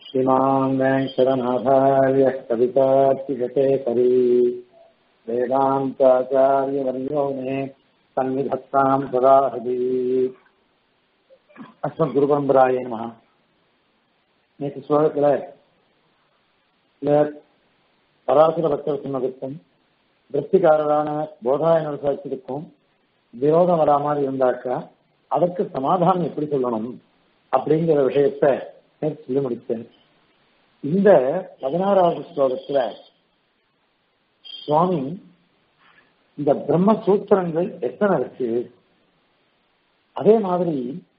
श्रीमान् वेङ्कटनाथार्यः कवितार्तिककेसरी वेदान्ताचार्यवर्यो मे सन्निधत्ताम् सदा हृदि அஸ்மத் குருபரம்பராய நம நேற்று ஸ்லோகத்துல பராசுர பக்தர் சொன்னதுக்கும் திருப்திக்காரரான போதாயனர் சாட்சிக்கும் விரோதம் வரா மாதிரி இருந்தாக்கா அதற்கு சமாதானம் எப்படி சொல்லணும் அப்படிங்கிற விஷயத்த நேற்று சொல்லி முடித்தேன் இந்த பதினாறாவது ஸ்லோகத்துல சுவாமி இந்த பிரம்ம சூத்திரங்கள் எத்தனை இருக்கு அதே மாதிரி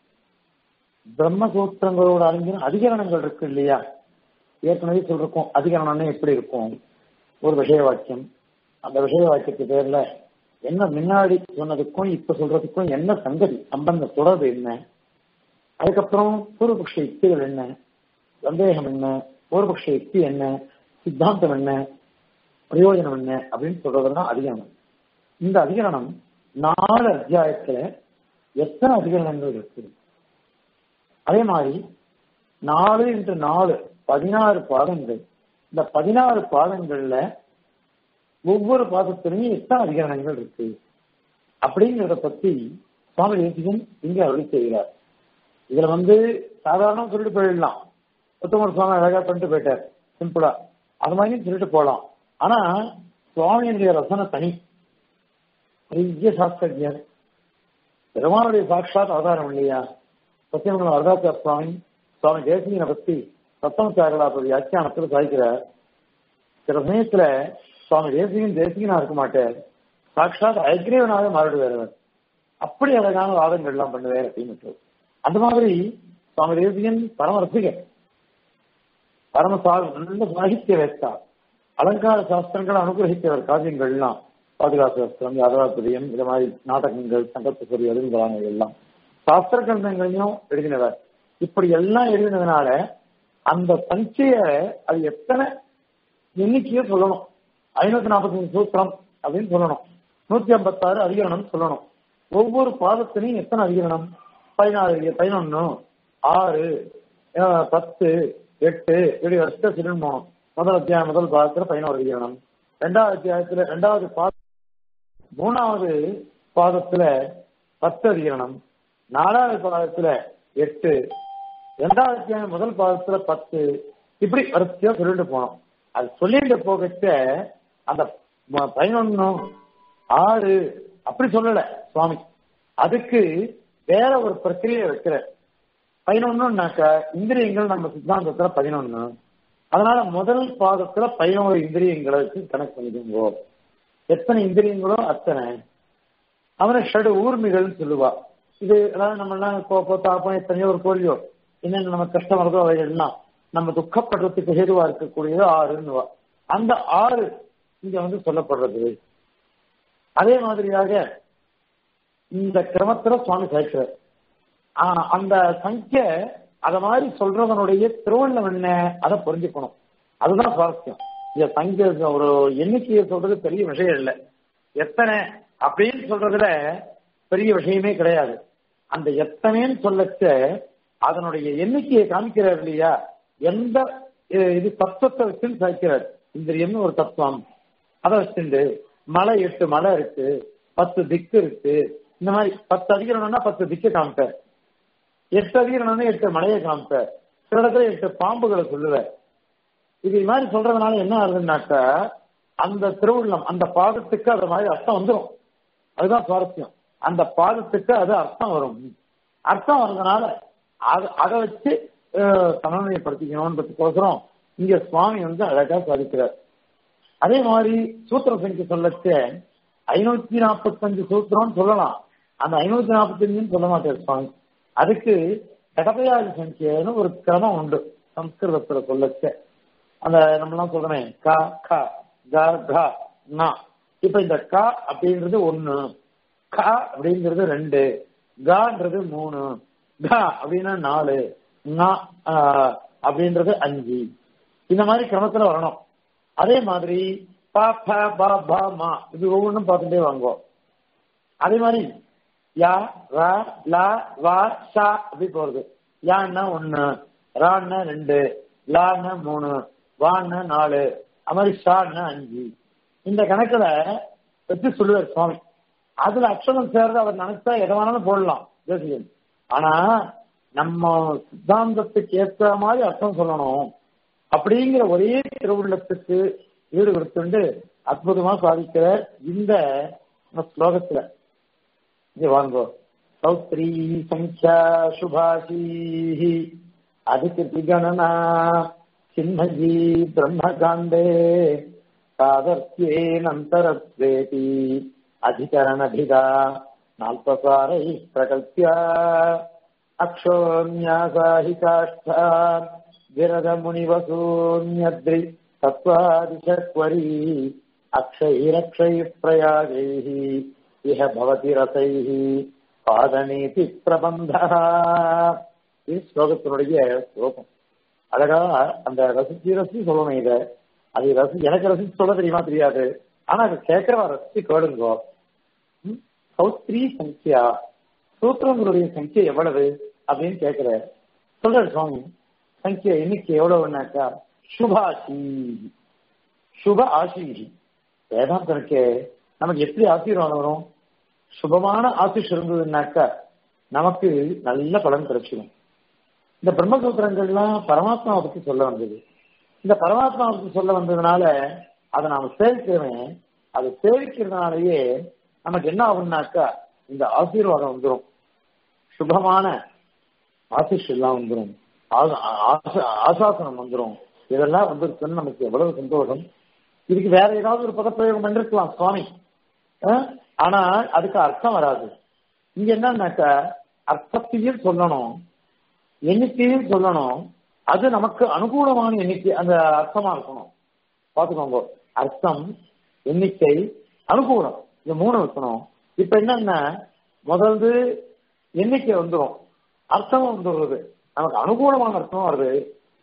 பிரம்மசூத்திரங்களோட அறிஞர் அதிகரணங்கள் இருக்கு இல்லையா ஏற்கனவே சொல்றோம் அதிகரணம்னு எப்படி இருக்கும் ஒரு விஷய வாக்கியம் அந்த விஷய வாக்கியத்து பேர்ல என்ன முன்னாடி சொன்னதுக்கும் இப்ப சொல்றதுக்கும் என்ன சங்கதி சம்பந்த தொடர்பு என்ன அதுக்கப்புறம் பூர்வபக்ஷ யுக்திகள் என்ன சந்தேகம் என்ன பூர்வபக்ஷ யுக்தி என்ன சித்தாந்தம் என்ன பிரயோஜனம் என்ன அப்படின்னு சொல்றதுதான் அதிகரணம் இந்த அதிகரணம் நாலு அத்தியாயத்துல எத்தனை அதிகரணங்கள் இருக்கு அதே மாதிரி நாலு இன்று நாலு பதினாறு பாதங்கள் இந்த பதினாறு பாதங்கள்ல ஒவ்வொரு பாதத்திலையும் எத்தனை அதிகரணங்கள் இருக்கு அப்படிங்கிறத பத்தி சுவாமி தேசிகன் இங்க அருளி செய்கிறார் இதுல வந்து சாதாரண சொல்லிட்டு போயிடலாம் உத்தமர் சுவாமி அழகா பண்ணிட்டு போயிட்டார் சிம்பிளா அது மாதிரியும் சொல்லிட்டு போகலாம் ஆனா சுவாமியினுடைய ரசனை தனி பெரிய சாஸ்திரஜர் பெருமானுடைய சாட்சாத் அவதாரம் இல்லையா சத்தியமங்கலம் வரதாச்சார சுவாமி சுவாமி தேசிகனை பத்தி சத்தமச்சாரலாப்ப வியாக்கியானத்தில் சாய்க்கிறார் சில சமயத்துல சுவாமி தேசிகன் தேசிகனா இருக்க மாட்டார் சாட்சாத் அக்ரேவனாக மாறிடுவார் அவர் அப்படி அழகான வாதங்கள் எல்லாம் பண்ணுவார் அப்படின்னு அந்த மாதிரி சுவாமி தேசிகன் பரம ரசிகர் பரம நல்ல சாகித்ய வேஸ்தா அலங்கார சாஸ்திரங்கள் அனுகிரகித்தவர் காவியங்கள்லாம் பாதுகாப்பு சாஸ்திரம் யாதவாபதியம் இது மாதிரி நாடகங்கள் சங்கத்து சொல்லி எழுதுகிறாங்க எல்லாம் சாஸ்திர கிரந்தங்களையும் எழுதினவர் இப்படி எல்லாம் எழுதினதுனால அந்த சங்கைய அது எத்தனை எண்ணிக்கையோ சொல்லணும் ஐநூத்தி நாற்பத்தஞ்சு சூத்திரம் அப்படின்னு சொல்லணும் நூத்தி ஐம்பத்தாறு அதிகரணம் சொல்லணும் ஒவ்வொரு பாதத்திலையும் எத்தனை அதிகரணம் பதினாறு பதினொன்னு ஆறு பத்து எட்டு இப்படி வருஷத்தை சொல்லணும் முதல் அத்தியாயம் முதல் பாதத்துல பதினோரு அதிகரணம் ரெண்டாவது அத்தியாயத்துல ரெண்டாவது பாத மூணாவது பாதத்துல பத்து அதிகரணம் நாலாவது பாதத்துல எட்டு ரெண்டாவது அத்தியாயம் முதல் பாதத்துல பத்து இப்படி வரிசையா சொல்லிட்டு போனோம் அது சொல்லிட்டு போகச்ச அந்த பதினொன்னு ஆறு அப்படி சொல்லல சுவாமி அதுக்கு வேற ஒரு பிரக்கிரியை வைக்கிற பதினொன்னுனாக்க இந்திரியங்கள் நம்ம சித்தாந்தத்துல பதினொன்னு அதனால முதல் பாதத்துல பதினோரு இந்திரியங்களை வச்சு கணக்கு பண்ணிக்கோங்க எத்தனை இந்திரியங்களோ அத்தனை அவனை ஷடு ஊர்மிகள்னு சொல்லுவா இது அதாவது நம்ம எல்லாம் கோப்போ தாப்பம் எத்தனையோ ஒரு கோழியோ என்னென்ன நம்ம கஷ்டம் வருதோ அவைகள்லாம் நம்ம துக்கப்படுறதுக்கு ஹேதுவா இருக்கக்கூடியது ஆறுன்னுவா அந்த ஆறு இங்க வந்து சொல்லப்படுறது அதே மாதிரியாக இந்த கிரமத்துல சுவாமி சேர்க்கிறார் அந்த சங்கிய அத மாதிரி சொல்றவனுடைய திருவள்ளம் என்ன அதை புரிஞ்சுக்கணும் அதுதான் சுவாரஸ்யம் இந்த சங்கிய ஒரு எண்ணிக்கையை சொல்றது பெரிய விஷயம் இல்லை எத்தனை அப்படின்னு சொல்றதுல பெரிய விஷயமே கிடையாது அந்த எத்தனைன்னு சொல்லச்ச அதனுடைய எண்ணிக்கையை காமிக்கிறார் இல்லையா எந்த இது தத்துவத்தை வச்சுன்னு சாய்க்கிறார் இந்திரியம்னு ஒரு தத்துவம் அதை வச்சுண்டு மலை எட்டு மலை இருக்கு பத்து திக்கு இருக்கு இந்த மாதிரி பத்து அதிகரணம்னா பத்து திக்கு காமிப்பார் எட்டு அதிகரணம்னா எட்டு மலையை காமிப்பார் சில இடத்துல எட்டு பாம்புகளை சொல்லுவார் இது மாதிரி சொல்றதுனால என்ன ஆகுதுன்னாக்கா அந்த திருவுள்ளம் அந்த பாதத்துக்கு அது மாதிரி அர்த்தம் வந்துடும் அதுதான் சுவாரஸ்யம் அந்த பாதத்துக்கு அது அர்த்தம் வரும் அர்த்தம் வர்றதுனால அதை வச்சு சமநிலைப்படுத்திக்கணும்ன்றதுக்கோசரம் இங்க சுவாமி வந்து அழகா சாதிக்கிறார் அதே மாதிரி சூத்திர சங்கி சொல்லச்ச ஐநூத்தி நாற்பத்தஞ்சு சூத்திரம்னு சொல்லலாம் அந்த ஐநூத்தி நாற்பத்தஞ்சுன்னு சொல்ல மாட்டார் சுவாமி அதுக்கு கடப்பையாதி சங்கியன்னு ஒரு கிரமம் உண்டு சம்ஸ்கிருதத்துல சொல்லச்ச அந்த நம்மளாம் சொல்றேன் க க க க நா இப்ப இந்த க அப்படின்றது ஒண்ணு க அப்படிங்கிறது ரெண்டு கான்றது மூணு க அப்படின்னா நாலு அப்படின்றது அஞ்சு இந்த மாதிரி கிரமத்துல வரணும் அதே மாதிரி ப ப ப ப மா இது ஒவ்வொன்றும் பார்த்துட்டே வாங்குவோம் அதே மாதிரி யா ர ல வ ஷ அப்படி போறது யான்னா ஒண்ணு ரான்னா ரெண்டு லான்னு மூணு வான்னு நாலு அது மாதிரி ஷான்னு அஞ்சு இந்த கணக்குல வச்சு சொல்லுவார் சுவாமி அதுல அக்ஷரம் சேர்ந்து அவர் நினைச்சா எதை வேணாலும் போடலாம் தேசியம் ஆனா நம்ம சித்தாந்தத்துக்கு ஏற்ற மாதிரி அர்த்தம் சொல்லணும் அப்படிங்கிற ஒரே திருவுள்ளத்துக்கு ஈடு கொடுத்துண்டு அற்புதமா சாதிக்கிற இந்த ஸ்லோகத்துல இங்க வாங்கோ சௌத்ரி சங்கியா சுபாஷி அதிகிருதி கணனா சின்னஜி பிரம்மகாண்டே சாதர்த்தியேனந்தரத்வேதி அதிகரணபிதா நால்பசாரை பிரகல்பிய அக்ஷோன்யாசாஹி காஷ்டா விரத முனிவசூன்யத்ரி தத்வாதிசக்வரி அக்ஷைரக்ஷை பிரயாகைः இஹ பவதி ரசைः பாதநீதி பிரபந்தா இது ஸ்லோகத்தினுடைய ஸ்லோகம் அழகா அந்த ரசிச்சு ரசிச்சு சொல்லணும் இத அது ரசி எனக்கு ரசிச்சு சொல்ல தெரியுமா தெரியாது ஆனா அது கேட்கிறவா ரசிச்சு கேளுங்கோ சௌத்ரி சங்கியா சூத்திரங்களுடைய சங்கியா எவ்வளவு அப்படின்னு கேட்கிற சொல்ற சுவாமி சங்கியா எண்ணிக்கை எவ்வளவுனாக்கா சுபாஷி சுப ஆசீஷி வேதாந்தனுக்கு நமக்கு எப்படி ஆசீர்வாதம் வரும் சுபமான ஆசிஷ் இருந்ததுன்னாக்கா நமக்கு நல்ல பலன் கிடைச்சிடும் இந்த பிரம்மசூத்திரங்கள்லாம் பரமாத்மாவை பத்தி சொல்ல வந்தது இந்த பரமாத்மாவை பத்தி சொல்ல வந்ததுனால அதை நாம சேவிக்கிறவன் அதை சேவிக்கிறதுனாலயே நமக்கு என்ன ஆகும்னாக்கா இந்த ஆசீர்வாதம் வந்துடும் சுபமான ஆசிஷ் எல்லாம் வந்துடும் ஆசாசனம் வந்துடும் இதெல்லாம் வந்திருக்குன்னு நமக்கு எவ்வளவு சந்தோஷம் இதுக்கு வேற ஏதாவது ஒரு பதப்பிரயோகம் பண்ணிருக்கலாம் சுவாமி ஆனா அதுக்கு அர்த்தம் வராது இங்க என்னன்னாக்கா அர்த்தத்தையும் சொல்லணும் எண்ணிக்கையும் சொல்லணும் அது நமக்கு அனுகூலமான எண்ணிக்கை அந்த அர்த்தமா இருக்கணும் பாத்துக்கோங்க அர்த்தம் எண்ணிக்கை அனுகூலம் இந்த மூணு இருக்கணும் இப்ப என்னன்னா முதல்ல எண்ணிக்கை வந்துடும் அர்த்தம் வந்துடுறது நமக்கு அனுகூலமான அர்த்தம் வருது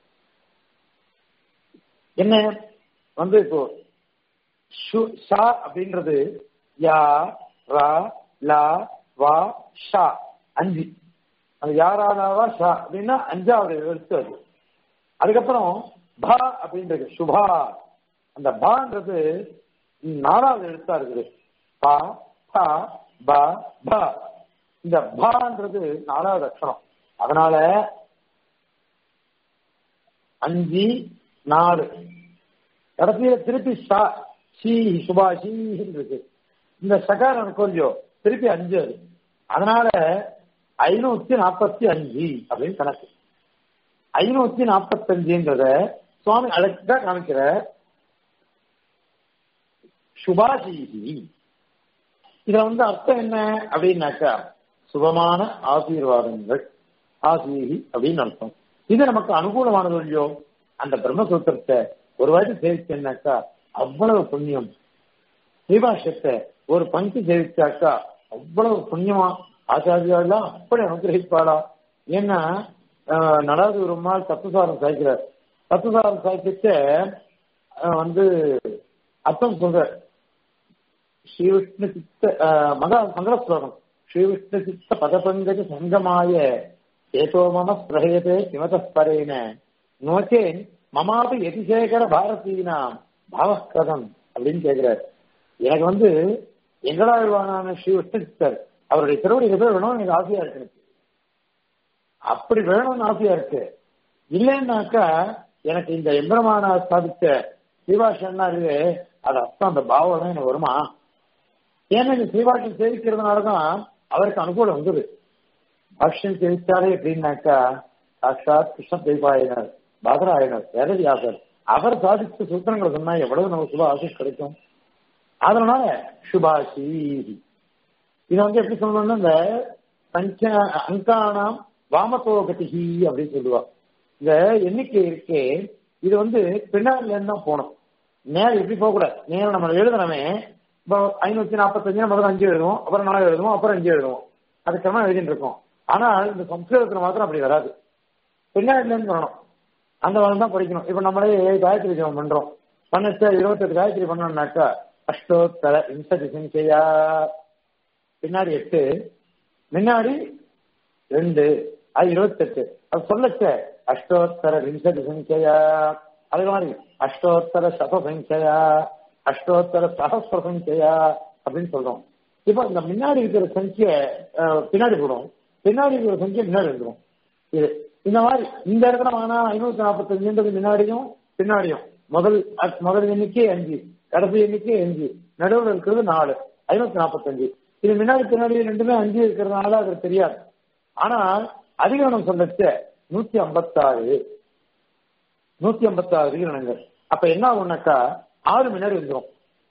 என்ன வந்து இப்போ ஷா அப்படின்றது யா ரா லா வா ஷா அஞ்சு அது யாராலாவா ஷா அப்படின்னா அஞ்சாவது எழுத்து அது அதுக்கப்புறம் பா அப்படின்றது சுபா அந்த பான்றது நாலாவது எழுத்தா இருக்குது பா பா பா பா இந்த பான்றது நாலாவது அக்ஷரம் அதனால அஞ்சு நாலு கடைசியில திருப்பி ஷா ஷீ சுபா ஷீ இருக்கு இந்த சகாரம் கொஞ்சம் திருப்பி அஞ்சு அது அதனால ஐநூத்தி நாற்பத்தி அஞ்சு அப்படின்னு கணக்கு ஐநூத்தி நாற்பத்தி அஞ்சுன்றத சுவாமி அழகா காமிக்கிற சுபாஷீகி இதுல வந்து அர்த்தம் என்ன அப்படின்னாக்கா சுபமான ஆசீர்வாதங்கள் ஆசீகி அப்படின்னு அர்த்தம் இது நமக்கு அனுகூலமானது இல்லையோ அந்த பிரம்மசூத்திரத்தை ஒரு வாட்டி சேவிச்சேன்னாக்கா அவ்வளவு புண்ணியம் ஸ்ரீபாஷத்தை ஒரு பங்கு சேவிச்சாக்கா அவ்வளவு புண்ணியமா ஆச்சாரியாலாம் அப்படி அனுகிரகிப்பாளா ஏன்னா நடாது ஒரு நாள் தத்துசாரம் சாய்க்கிறார் தத்துசாரம் சாய்க்கிட்ட வந்து அர்த்தம் சொல்ற ஸ்ரீவிஷ்ணு சித்த மகா மங்கள ஸ்லோகம் ஸ்ரீவிஷ்ணு சித்த பதபங்கஜ சங்கமாய ஏதோ மம பிரஹயதே கிமதஸ்பரேன நோச்சேன் மமாபி எதிசேகர பாரதீனாம் பாவஸ்கதம் அப்படின்னு கேட்கிறார் எனக்கு வந்து எங்களாழ்வானான ஸ்ரீ விஷ்ணுசித்தர் அவருடைய திருவடி எதிர வேணும் எனக்கு ஆசையா இருக்கு எனக்கு அப்படி வேணும்னு ஆசையா இருக்கு இல்லைன்னாக்கா எனக்கு இந்த எம்பெருமான சாதிச்ச ஸ்ரீபாஷன்னா இருக்கு அது அர்த்தம் அந்த பாவம் எனக்கு வருமா ஏன்னா இந்த ஸ்ரீபாஷன் சேவிக்கிறதுனாலதான் அவருக்கு அனுகூலம் வந்துரு பாஷ்யம் சேவிச்சாரே எப்படின்னாக்கா சாட்சாத் கிருஷ்ண தெய்வாயினர் பாதராயனர் வேதவியாசர் அவர் சாதிச்ச சூத்திரங்களை சொன்னா எவ்வளவு நமக்கு சுப ஆசிஷ் கிடைக்கும் அதனால சுபாஷி இதை வந்து எப்படி சொல்லணும்னா இந்த பஞ்ச அங்கானாம் வாமத்தோகதிகி அப்படின்னு சொல்லுவா இந்த எண்ணிக்கை இருக்கே இது வந்து பின்னாடில இருந்து தான் போகணும் நேரம் எப்படி போகக்கூடாது நேரம் நம்ம எழுதுனவே இப்போ ஐநூத்தி நாற்பத்தஞ்சு முதல்ல அஞ்சு எழுதுவோம் அப்புறம் நாலு எழுதுவோம் அப்புறம் அஞ்சு எழுதுவோம் அதுக்கப்புறம் எழுதிட்டு இருக்கோம் ஆனால் இந்த சம்ஸ்கிருதத்துல மாத்திரம் அப்படி வராது பின்னாடில இருந்து வரணும் அந்த மாதிரி தான் படிக்கணும் இப்ப நம்மளே காயத்ரி ஜபம் பண்றோம் பண்ணச்சா இருபத்தெட்டு காயத்ரி பண்ணோம்னாக்கா அஷ்டோத்தர விம்சதி சங்கையா பின்னாடி எட்டு முன்னாடி ரெண்டு அது இருபத்தெட்டு அது சொல்லச்ச அஷ்டோத்தர விம்சதி சங்கியா அதே மாதிரி அஷ்டோத்தர சத சங்கியா அஷ்டோத்தர சகஸ்ர சங்கியா அப்படின்னு சொல்றோம் இப்போ இந்த முன்னாடி இருக்கிற சங்கிய பின்னாடி போடும் பின்னாடி இருக்கிற சங்கிய முன்னாடி வந்துடும் இது இந்த மாதிரி இந்த இடத்துல வாங்கினா ஐநூத்தி நாற்பத்தஞ்சுன்றது முன்னாடியும் பின்னாடியும் முதல் முதல் எண்ணிக்கை அஞ்சு கடைசி எண்ணிக்கை அஞ்சு நடுவில் இருக்கிறது நாலு ஐநூத்தி நாற்பத்தஞ்சு இது முன்னாடி பின்னாடி ரெண்டுமே அஞ்சு இருக்கிறதுனால அது தெரியாது ஆனா அதிகரணம் சொல்லச்ச நூத்தி ஐம்பத்தாறு நூத்தி ஐம்பத்தாறு அதிகரணங்கள் அப்ப என்ன ஆகும்னாக்கா ஆறு முன்னாடி வந்துடும்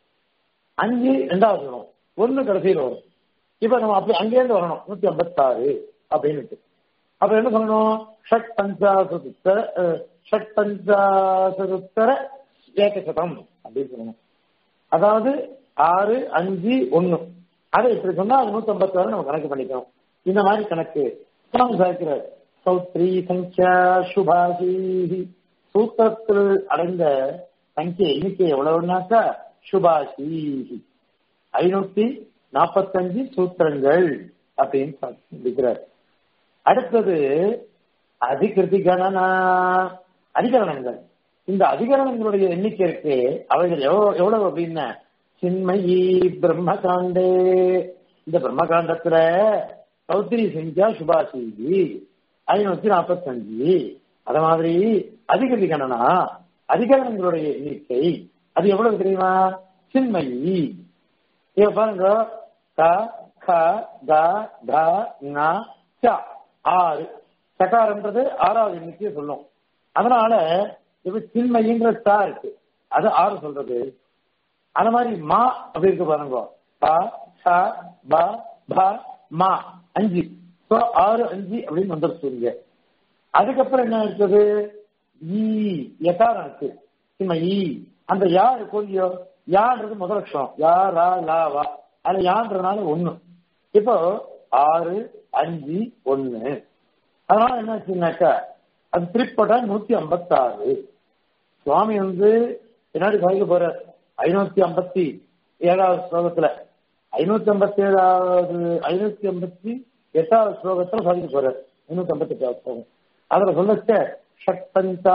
அஞ்சு ரெண்டாவது வரும் ஒண்ணு கடைசியில் வரும் இப்ப நம்ம அப்படி அங்கேருந்து வரணும் நூத்தி ஐம்பத்தாறு அப்படின்னுட்டு அப்ப என்ன சொல்லணும் ஷட் பஞ்சாசதுத்தர ஷட் பஞ்சாசதுத்தர ஏகசதம் அப்படின்னு சொல்லணும் அதாவது ஆறு அஞ்சு ஒண்ணு அதை இப்படி சொன்னா அது நூத்தி ஐம்பத்தாறு நம்ம கணக்கு பண்ணிக்கணும் இந்த மாதிரி கணக்கு சாய்க்கிறார் சௌத்ரி சங்கியா சுபாஷி சூத்திரத்தில் அடைந்த சங்கிய எண்ணிக்கை எவ்வளவுனாக்கா சுபாஷி ஐநூத்தி நாற்பத்தஞ்சு சூத்திரங்கள் அப்படின்னு சொல்லிக்கிறார் அடுத்தது அதிகிருதி கணனா அதிகரணங்கள் இந்த அதிகரணங்களுடைய எண்ணிக்கை இருக்கு அவைகள் எவ்வளவு எவ்வளவு அப்படின்னா சின்மயி பிரம்மகாண்டே இந்த பிரம்மகாண்டத்துல சௌத்ரி செஞ்சா சுபாஷி ஐநூத்தி நாற்பத்தஞ்சு அத மாதிரி அதிகதி கணனா அதிகரணங்களுடைய எண்ணிக்கை அது எவ்வளவு தெரியுமா சின்மயி இவ பாருங்க க க க க ங ச ஆறு சகாரன்றது ஆறாவது எண்ணிக்கையை சொல்லும் அதனால இப்ப சின்மயின்ற சா இருக்கு அது ஆறு சொல்றது அந்த மாதிரி மா அப்படி இருக்கு பாருங்க ப ச ப ப மா அஞ்சு ஸோ ஆறு அஞ்சு அப்படின்னு வந்துருச்சு அதுக்கப்புறம் என்ன இருக்குது ஈ எட்டாரம் இருக்கு சிம்ம ஈ அந்த யா இருக்கும் இல்லையோ யான்றது முதல் அக்ஷரம் யா ரா லா வா அது யான்றதுனால ஒண்ணு இப்போ ஆறு அஞ்சு ஒண்ணு அதனால என்ன ஆச்சுனாக்கா அது திருப்பட்டா நூத்தி ஐம்பத்தாறு சுவாமி வந்து பின்னாடி சாதிக்க போற ஐநூத்தி ஐம்பத்தி ஏழாவது ஸ்லோகத்துல ஐநூத்தி ஐம்பத்தி ஏழாவது ஐநூத்தி ஐம்பத்தி எட்டாவது ஸ்லோகத்துல சாதிக்க போறார் ஐநூத்தி ஐம்பத்தி எட்டாவது ஸ்லோகம் அதுல சொல்லச்ச ஷட்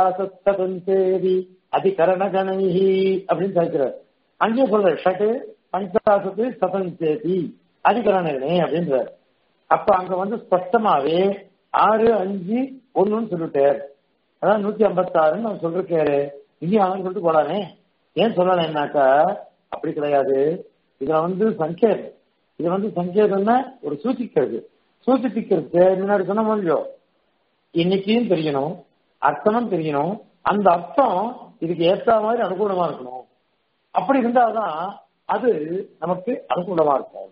பஞ்சாசத்தேதி அதிகரண கணைஹி அப்படின்னு சாதிக்கிறார் அங்கேயும் சொல்ற ஷட்டு பஞ்சாசத்து சதஞ்சேதி அதிகரணே அப்படின்றார் அப்ப அங்க வந்து ஸ்பஷ்டமாவே ஆறு அஞ்சு ஒண்ணுன்னு சொல்லிட்டார் அதான் நூத்தி ஐம்பத்தாறுன்னு நான் சொல்லிருக்காரு இங்கேயும் அவன் சொல்லிட்டு போலானே ஏன் சொல்லலைன்னாக்கா அப்படி கிடையாது இதுல வந்து சங்கேதம் இது வந்து சங்கேதம்னா ஒரு சூச்சிக்கிறது சூச்சிப்பிக்கிறது முன்னாடி சொன்ன முடியும் இன்னைக்கும் தெரியணும் அர்த்தமும் தெரியணும் அந்த அர்த்தம் இதுக்கு ஏற்ற மாதிரி அனுகூலமா இருக்கணும் அப்படி இருந்தாதான் அது நமக்கு அனுகூலமா இருக்கும்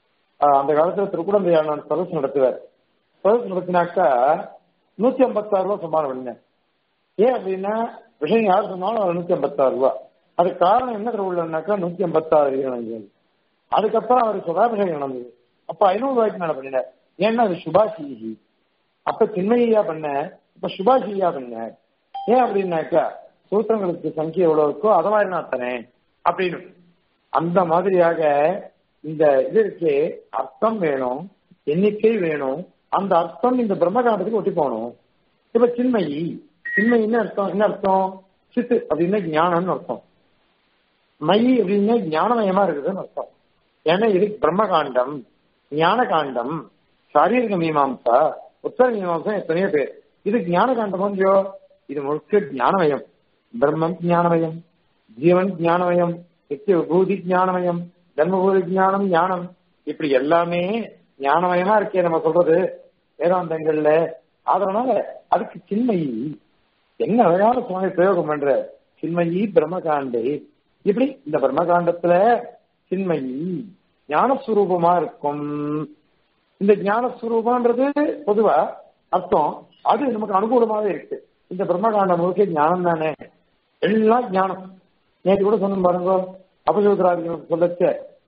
அந்த காலத்துல திருக்குடந்தையான சதஸ் நடத்துவார் சதஸ் நடத்தினாக்கா நூத்தி ஐம்பத்தாறு ரூபா சம்பாதம் பண்ணேன் ஏன் அப்படின்னா விஷயம் யார் சொன்னாலும் அது நூத்தி ஐம்பத்தாறு ரூபா அதுக்கு காரணம் என்ன திருவிழானாக்கா நூத்தி ஐம்பத்தாறு இணைஞ்சது அதுக்கப்புறம் அவர் சுதாபிஷேகம் நடந்தது அப்ப ஐநூறு ரூபாய்க்கு மேல பண்ணினார் ஏன்னா அது சுபாஷி அப்ப சின்மையா பண்ண இப்ப சுபாஷியா பண்ண ஏன் அப்படின்னாக்கா சூத்திரங்களுக்கு சங்கிய எவ்வளவு இருக்கோ அதை மாதிரி நான் தரேன் அப்படின்னு அந்த மாதிரியாக இந்த இது இருக்கே அர்த்தம் வேணும் எண்ணிக்கை வேணும் அந்த அர்த்தம் இந்த பிரம்மகாண்டத்துக்கு ஒட்டி போகணும் இப்ப சின்மயி சின்மயின்னு அர்த்தம் என்ன அர்த்தம் சித்து அப்படின்னா ஞானம்னு அர்த்தம் மயி அப்படின்னா ஞானமயமா இருக்குதுன்னு அர்த்தம் ஏன்னா இது பிரம்மகாண்டம் ஞான காண்டம் சாரீரிக மீமாம்சா உத்தர மீமாம்சா எத்தனையோ பேர் இது ஞான காண்டம் இல்லையோ இது முழுக்க ஞானமயம் பிரம்மம் ஞானமயம் ஜீவன் ஞானமயம் நித்திய விபூதி ஞானமயம் தர்மபூதி ஞானம் ஞானம் இப்படி எல்லாமே ஞானமயமா இருக்கே நம்ம சொல்றது வேதாந்தங்கள்ல அதனால அதுக்கு சின்மயி என்ன அழகான சுவாமி பிரயோகம் பண்ற சின்மயி பிரம்மகாண்டே இப்படி இந்த பிரம்மகாண்டத்துல சின்மயி ஞானஸ்வரூபமா இருக்கும் இந்த ஞானஸ்வரூபம்ன்றது பொதுவா அர்த்தம் அது நமக்கு அனுகூலமாவே இருக்கு இந்த பிரம்மகாண்டம் முழுக்க ஞானம் தானே எல்லாம் ஞானம் நேற்று கூட சொன்ன பாருங்க அபசூத்ராதிகளுக்கு சொல்லச்ச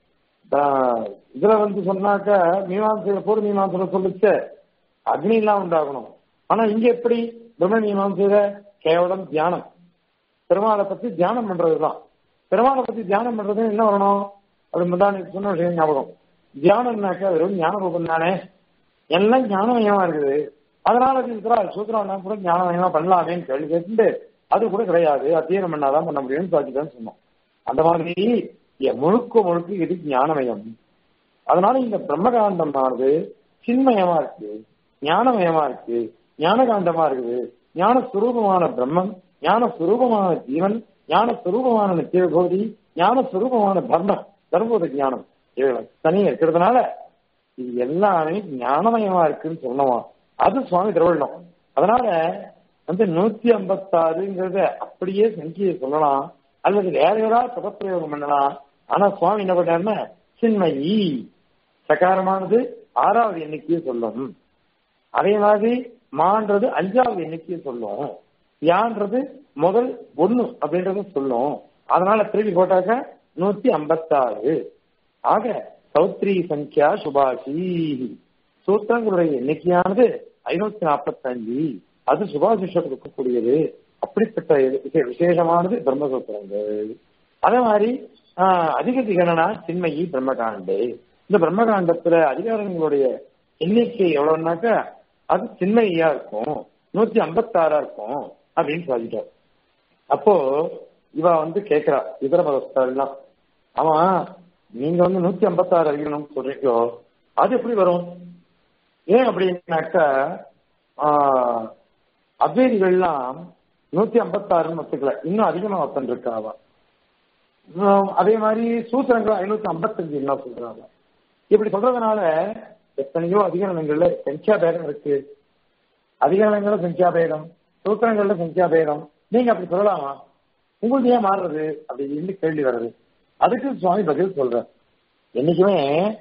இதுல வந்து சொன்னாக்க மீமாசையில பூர்வ மீமாசையில சொல்லச்ச அக்னி எல்லாம் உண்டாகணும் ஆனா இங்க எப்படி பிரம்ம மீமாசையில கேவலம் தியானம் பெருமாளை பத்தி தியானம் பண்றதுதான் பெருமாளை பத்தி தியானம் பண்றது என்ன வரணும் அப்படி முந்தானி சொன்ன விஷயம் ஞாபகம் தியானம்னாக்கா வெறும் ஞான ரூபம் தானே எல்லாம் ஞானமயமா இருக்குது அதனால அது இருக்கிறார் சூத்திரம் கூட ஞானமயமா பண்ணலாமேன்னு கேள்வி கேட்டு அது கூட கிடையாது அத்தியனம் பண்ணாதான் பண்ண முடியும்னு சாதிதான் சொன்னோம் அந்த மாதிரி முழுக்க முழுக்க இது ஞானமயம் அதனால இந்த பிரம்மகாண்டமானது சின்மயமா இருக்கு ஞானமயமா இருக்கு ஞானகாண்டமா இருக்குது ஞான சுரூபமான பிரம்மம் ஞான சுரூபமான ஜீவன் ஞான சுரூபமான நித்தியபோதி ஞான சுரூபமான தர்மம் தர்மபோத ஞானம் இவைகள் தனியா இருக்கிறதுனால இது எல்லாமே ஞானமயமா இருக்குன்னு சொன்னோம் அது சுவாமி திருவள்ளம் அதனால வந்து நூத்தி ஐம்பத்தாறுங்கிறத அப்படியே சங்கியை சொல்லலாம் அல்லது வேற ஏதாவது பதப்பிரயோகம் பண்ணலாம் ஆனா சுவாமி என்ன பண்ணாருன்னா சின்மயி சகாரமானது ஆறாவது எண்ணிக்கையை சொல்லும் அதே மாதிரி மான்றது அஞ்சாவது எண்ணிக்கையை சொல்லும் யான்றது முதல் ஒண்ணு அப்படின்றத சொல்லும் அதனால திருப்பி போட்டாக்க நூத்தி ஐம்பத்தாறு ஆக சௌத்ரி சங்கியா சுபாஷி சூத்திரங்களுடைய எண்ணிக்கையானது ஐநூத்தி நாற்பத்தி அஞ்சு அது சுபாஷிஷத்துக்கு இருக்கக்கூடியது அப்படிப்பட்ட விசேஷமானது பிரம்மசூத்திரங்கள் அதே மாதிரி அதிக திகணனா சின்மயி பிரம்மகாண்டே இந்த பிரம்மகாண்டத்துல அதிகாரங்களுடைய எண்ணிக்கை எவ்வளவுனாக்கா அது சின்மையா இருக்கும் நூத்தி ஐம்பத்தாறா இருக்கும் அப்படின்னு சொல்லிட்டோம் அப்போ இவ வந்து கேக்குறா இதர மதஸ்தெல்லாம் ஆமா நீங்க வந்து நூத்தி ஐம்பத்தாறு அறியணும்னு சொல்றீங்களோ அது எப்படி வரும் ஏன் அப்படின்னாக்கா அத்வைதிகள்லாம் நூத்தி ஐம்பத்தாறுன்னு ஒத்துக்கல இன்னும் அதிகமா ஒத்தன் இருக்காவா அதே மாதிரி சூத்திரங்கள் ஐநூத்தி ஐம்பத்தஞ்சு என்ன சொல்றாங்க இப்படி சொல்றதுனால எத்தனையோ அதிகரணங்கள்ல சங்கியா பேதம் இருக்கு அதிகரணங்கள்ல சங்கியா பேதம் சூத்திரங்கள்ல சங்கியா பேதம் நீங்க அப்படி சொல்லலாமா உங்களுக்கு ஏன் மாறுறது அப்படின்னு கேள்வி வருது அதுக்கு சுவாமி பதில் சொல்ற என்னைக்குமே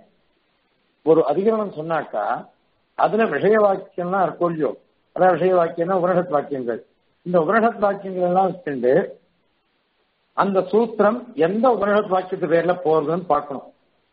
ஒரு அதிகரணம் சொன்னாக்கா அதுல விஷய வாக்கியம்லாம் இருக்கும் இல்லையோ அதான் விஷய வாக்கியம்னா உபனிஷத் வாக்கியங்கள் இந்த உபனிஷத் வாக்கியங்கள் எல்லாம் வச்சுட்டு அந்த சூத்திரம் எந்த உபனிஷத் வாக்கியத்து பேர்ல போறதுன்னு பார்க்கணும்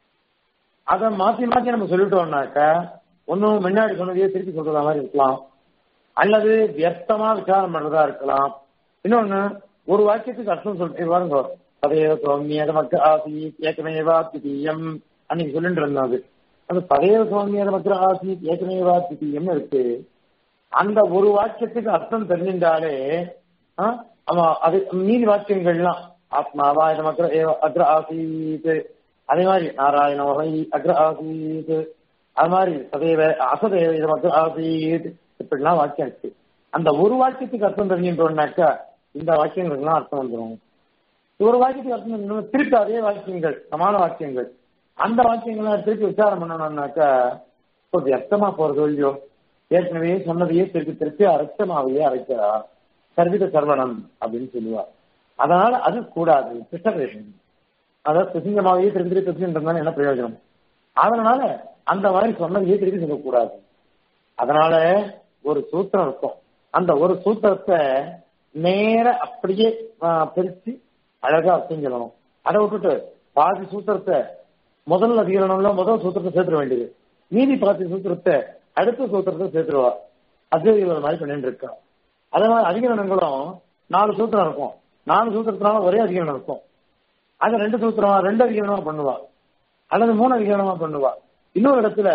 அதை மாத்தி மாத்தி நம்ம சொல்லிட்டோம்னாக்கா ஒன்னும் முன்னாடி சொன்னதையே திருப்பி சொல்றதா மாதிரி இருக்கலாம் அல்லது வியர்த்தமா விசாரம் பண்றதா இருக்கலாம் இன்னொன்னு ஒரு வாக்கியத்துக்கு அர்த்தம் சொல்லிட்டு பாருங்க பதைய சுவாமியத மக்கள் ஆசி ஏக்கமேவா திதீயம் அன்னைக்கு சொல்லிட்டு இருந்தோம் அது அந்த பதைய சுவாமியத மக்கள் ஆசி ஏக்கமேவா திதீயம் இருக்கு அந்த ஒரு வாக்கியத்துக்கு அர்த்தம் தெரிஞ்சின்றாலே அவன் அது மீதி வாக்கியங்கள்லாம் ஆத்மாவா இது மக்கள் அக்ர ஆசீத் அதே மாதிரி நாராயண வகை அக்ர ஆசீத் அது மாதிரி சதேவ அசதேவ இது மக்கள் ஆசீத் இப்படிலாம் வாக்கியம் இருக்கு அந்த ஒரு வாக்கியத்துக்கு அர்த்தம் தெரிஞ்சுட்டோம்னாக்கா இந்த வாக்கியங்களுக்குலாம் அர்த்தம் வந்துடும் ஒரு வாக்கியத்துக்கு அர்த்தம் தெரிஞ்சு திருப்பி அதே வாக்கியங்கள் சமான வாக்கியங்கள் அந்த வாக்கியங்களை திருப்பி விசாரம் பண்ணணும்னாக்கா இப்போ வியர்த்தமா போறது இல்லையோ ஏற்கனவே சொன்னதையே திருப்பி திருப்பி அரைச்சமாவையே அரைக்கிறா சர்வித சர்வணம் அப்படின்னு சொல்லுவார் அதனால அது கூடாது பிரிசர்வேஷன் அதாவது பிசிங்கமாவையே திருப்பி திருப்பி பிசிங்கன்றதுனால என்ன பிரயோஜனம் அதனால அந்த மாதிரி சொன்னதையே திருப்பி சொல்லக்கூடாது அதனால ஒரு சூத்திரம் இருக்கும் அந்த ஒரு சூத்திரத்தை நேர அப்படியே பிரிச்சு அழகா அர்த்தம் சொல்லணும் அதை விட்டுட்டு பாதி சூத்திரத்தை முதல் அதிகரணம்ல முதல் சூத்திரத்தை சேர்த்துட வேண்டியது மீதி பாதி சூத்திரத்தை அடுத்த சூத்திரத்தை சேர்த்துருவா அத்வைதிகள் மாதிரி பண்ணிட்டு இருக்கா அதே மாதிரி அதிகரணங்களும் நாலு சூத்திரம் இருக்கும் நாலு சூத்திரத்தினால ஒரே அதிகரணம் இருக்கும் அது ரெண்டு சூத்திரமா ரெண்டு அதிகரணமா பண்ணுவா அல்லது மூணு அதிகரணமா பண்ணுவா இன்னொரு இடத்துல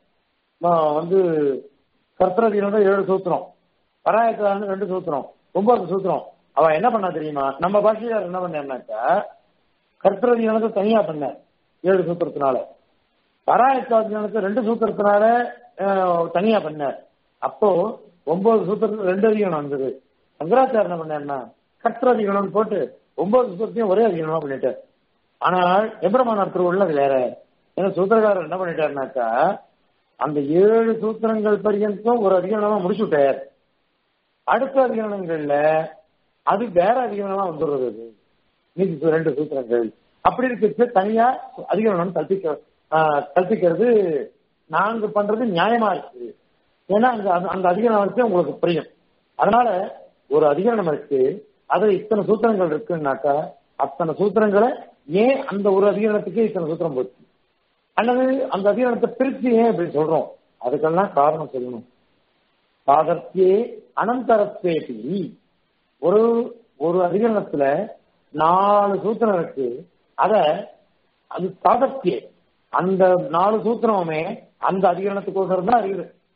வந்து கர்த்தரதியினோட ஏழு சூத்திரம் பராயத்துல ரெண்டு சூத்திரம் ஒன்பது சூத்திரம் அவன் என்ன பண்ணா தெரியுமா நம்ம பாஷையார் என்ன பண்ணாக்கா கர்த்தரதியானத்தை தனியா பண்ண ஏழு சூத்திரத்தினால பராயத்தாதியானத்தை ரெண்டு சூத்திரத்தினால தனியா பண்ண அப்போ ஒன்பது சூத்திரத்துல ரெண்டு அதிகரணம் வந்தது சங்கராச்சாரம் என்ன பண்ணா கர்த்தரதிகரணம் போட்டு ஒன்பது சூத்திரத்தையும் ஒரே அதிகரணமா பண்ணிட்டார் ஆனால் எம்பிரமானார் திருவுள்ள அது வேற ஏன்னா சூத்திரக்காரர் என்ன பண்ணிட்டாருனாக்கா அந்த ஏழு சூத்திரங்கள் பரியந்தம் ஒரு அதிகரணமா முடிச்சு விட்டார் அடுத்த அதிகரணங்கள்ல அது வேற அதிகரணமா வந்துடுறது அது மீதி ரெண்டு சூத்திரங்கள் அப்படி இருக்கிறது தனியா அதிகரணம் கல்பிக்க கல்பிக்கிறது நாங்க பண்றது நியாயமா இருக்கு ஏன்னா அந்த அந்த அதிகரணம் வச்சு உங்களுக்கு புரியும் அதனால ஒரு அதிகரணம் இருக்கு அதுல இத்தனை சூத்திரங்கள் இருக்குன்னாக்கா அத்தனை சூத்திரங்களை ஏன் அந்த ஒரு அதிகரணத்துக்கு இத்தனை சூத்திரம் போச்சு அல்லது அந்த அதிகாரத்தை பிரிச்சு ஏன் இப்படி சொல்றோம் அதுக்கெல்லாம் காரணம் சொல்லணும் சாதர்த்தியே அனந்தரத்தேபி ஒரு ஒரு அதிகரணத்துல நாலு சூத்திரம் இருக்கு அத அது சாதர்த்தியே அந்த நாலு சூத்திரமுமே அந்த அதிகரணத்துக்கோசரம் தான் இருக்குது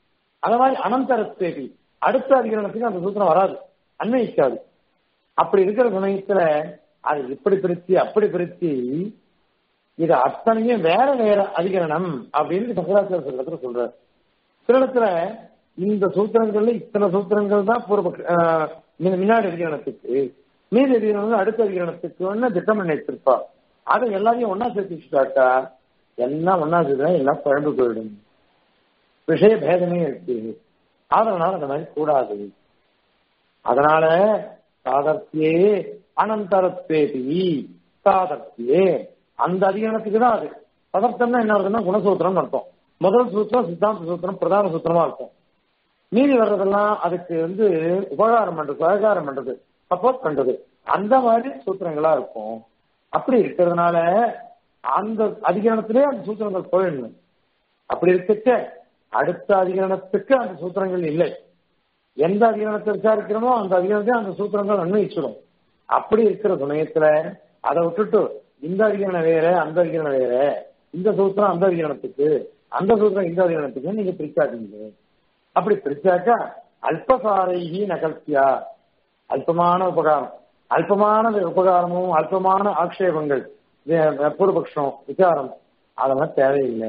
அத மாதிரி அனந்தரத்தேவி அடுத்த அதிகரணத்துக்கு அந்த சூத்திரம் வராது அன்வயிக்காது அப்படி இருக்கிற சமயத்துல அது இப்படி பிரிச்சு அப்படி பிரிச்சு இது அத்தனையும் வேற வேற அதிகரணம் அப்படின்னு சங்கராச்சாரிய சில இடத்துல சொல்றாரு சில இடத்துல இந்த சூத்திரங்கள்ல இத்தனை சூத்திரங்கள் தான் பூர்வ முன்னாடி அதிகரணத்துக்கு மீதி அதிகரணம் அடுத்த அதிகரணத்துக்கு ஒன்னு திட்டம் பண்ணி வச்சிருப்பா அதை எல்லாரையும் ஒன்னா சேர்த்து வச்சுட்டாக்கா எல்லாம் ஒன்னா சேர்த்து எல்லாம் குழம்பு போயிடும் விஷய பேதமே இருக்கு அதனால அந்த மாதிரி கூடாது அதனால சாதர்த்தியே அனந்தரத்தேபி சாதர்த்தியே அந்த அதிகாரத்துக்கு தான் அது பதார்த்தம்னா என்ன வருதுன்னா குணசூத்திரம் அர்த்தம் முதல் சூத்திரம் சித்தாந்த சூத்திரம் பிரதான சூத்திரமா இருக்கும் மீதி வர்றதெல்லாம் அதுக்கு வந்து உபகாரம் பண்றது சககாரம் பண்றது சப்போர்ட் பண்றது அந்த மாதிரி சூத்திரங்களா இருக்கும் அப்படி இருக்கிறதுனால அந்த அதிகாரத்திலே அந்த சூத்திரங்கள் போயிடணும் அப்படி இருக்கச்ச அடுத்த அதிகரணத்துக்கு அந்த சூத்திரங்கள் இல்லை எந்த அதிகரணத்தை விசாரிக்கிறோமோ அந்த அதிகரணத்தை அந்த சூத்திரங்கள் அன்வயிச்சிடும் அப்படி இருக்கிற சமயத்துல அதை விட்டுட்டு இந்த அதிகரணம் வேற அந்த அதிகரணம் வேற இந்த சூத்திரம் அந்த அதிகரணத்துக்கு அந்த சூத்திரம் இந்த அதிகரணத்துக்கு நீங்க பிரிக்காதீங்க அப்படி பிரிச்சாக்கா அல்பசாரைகி நகல்சியா அல்பமான உபகாரம் அல்பமான உபகாரமும் அல்பமான ஆக்ஷேபங்கள் பூர்வபக்ஷம் விசாரம் அதெல்லாம் தேவையில்லை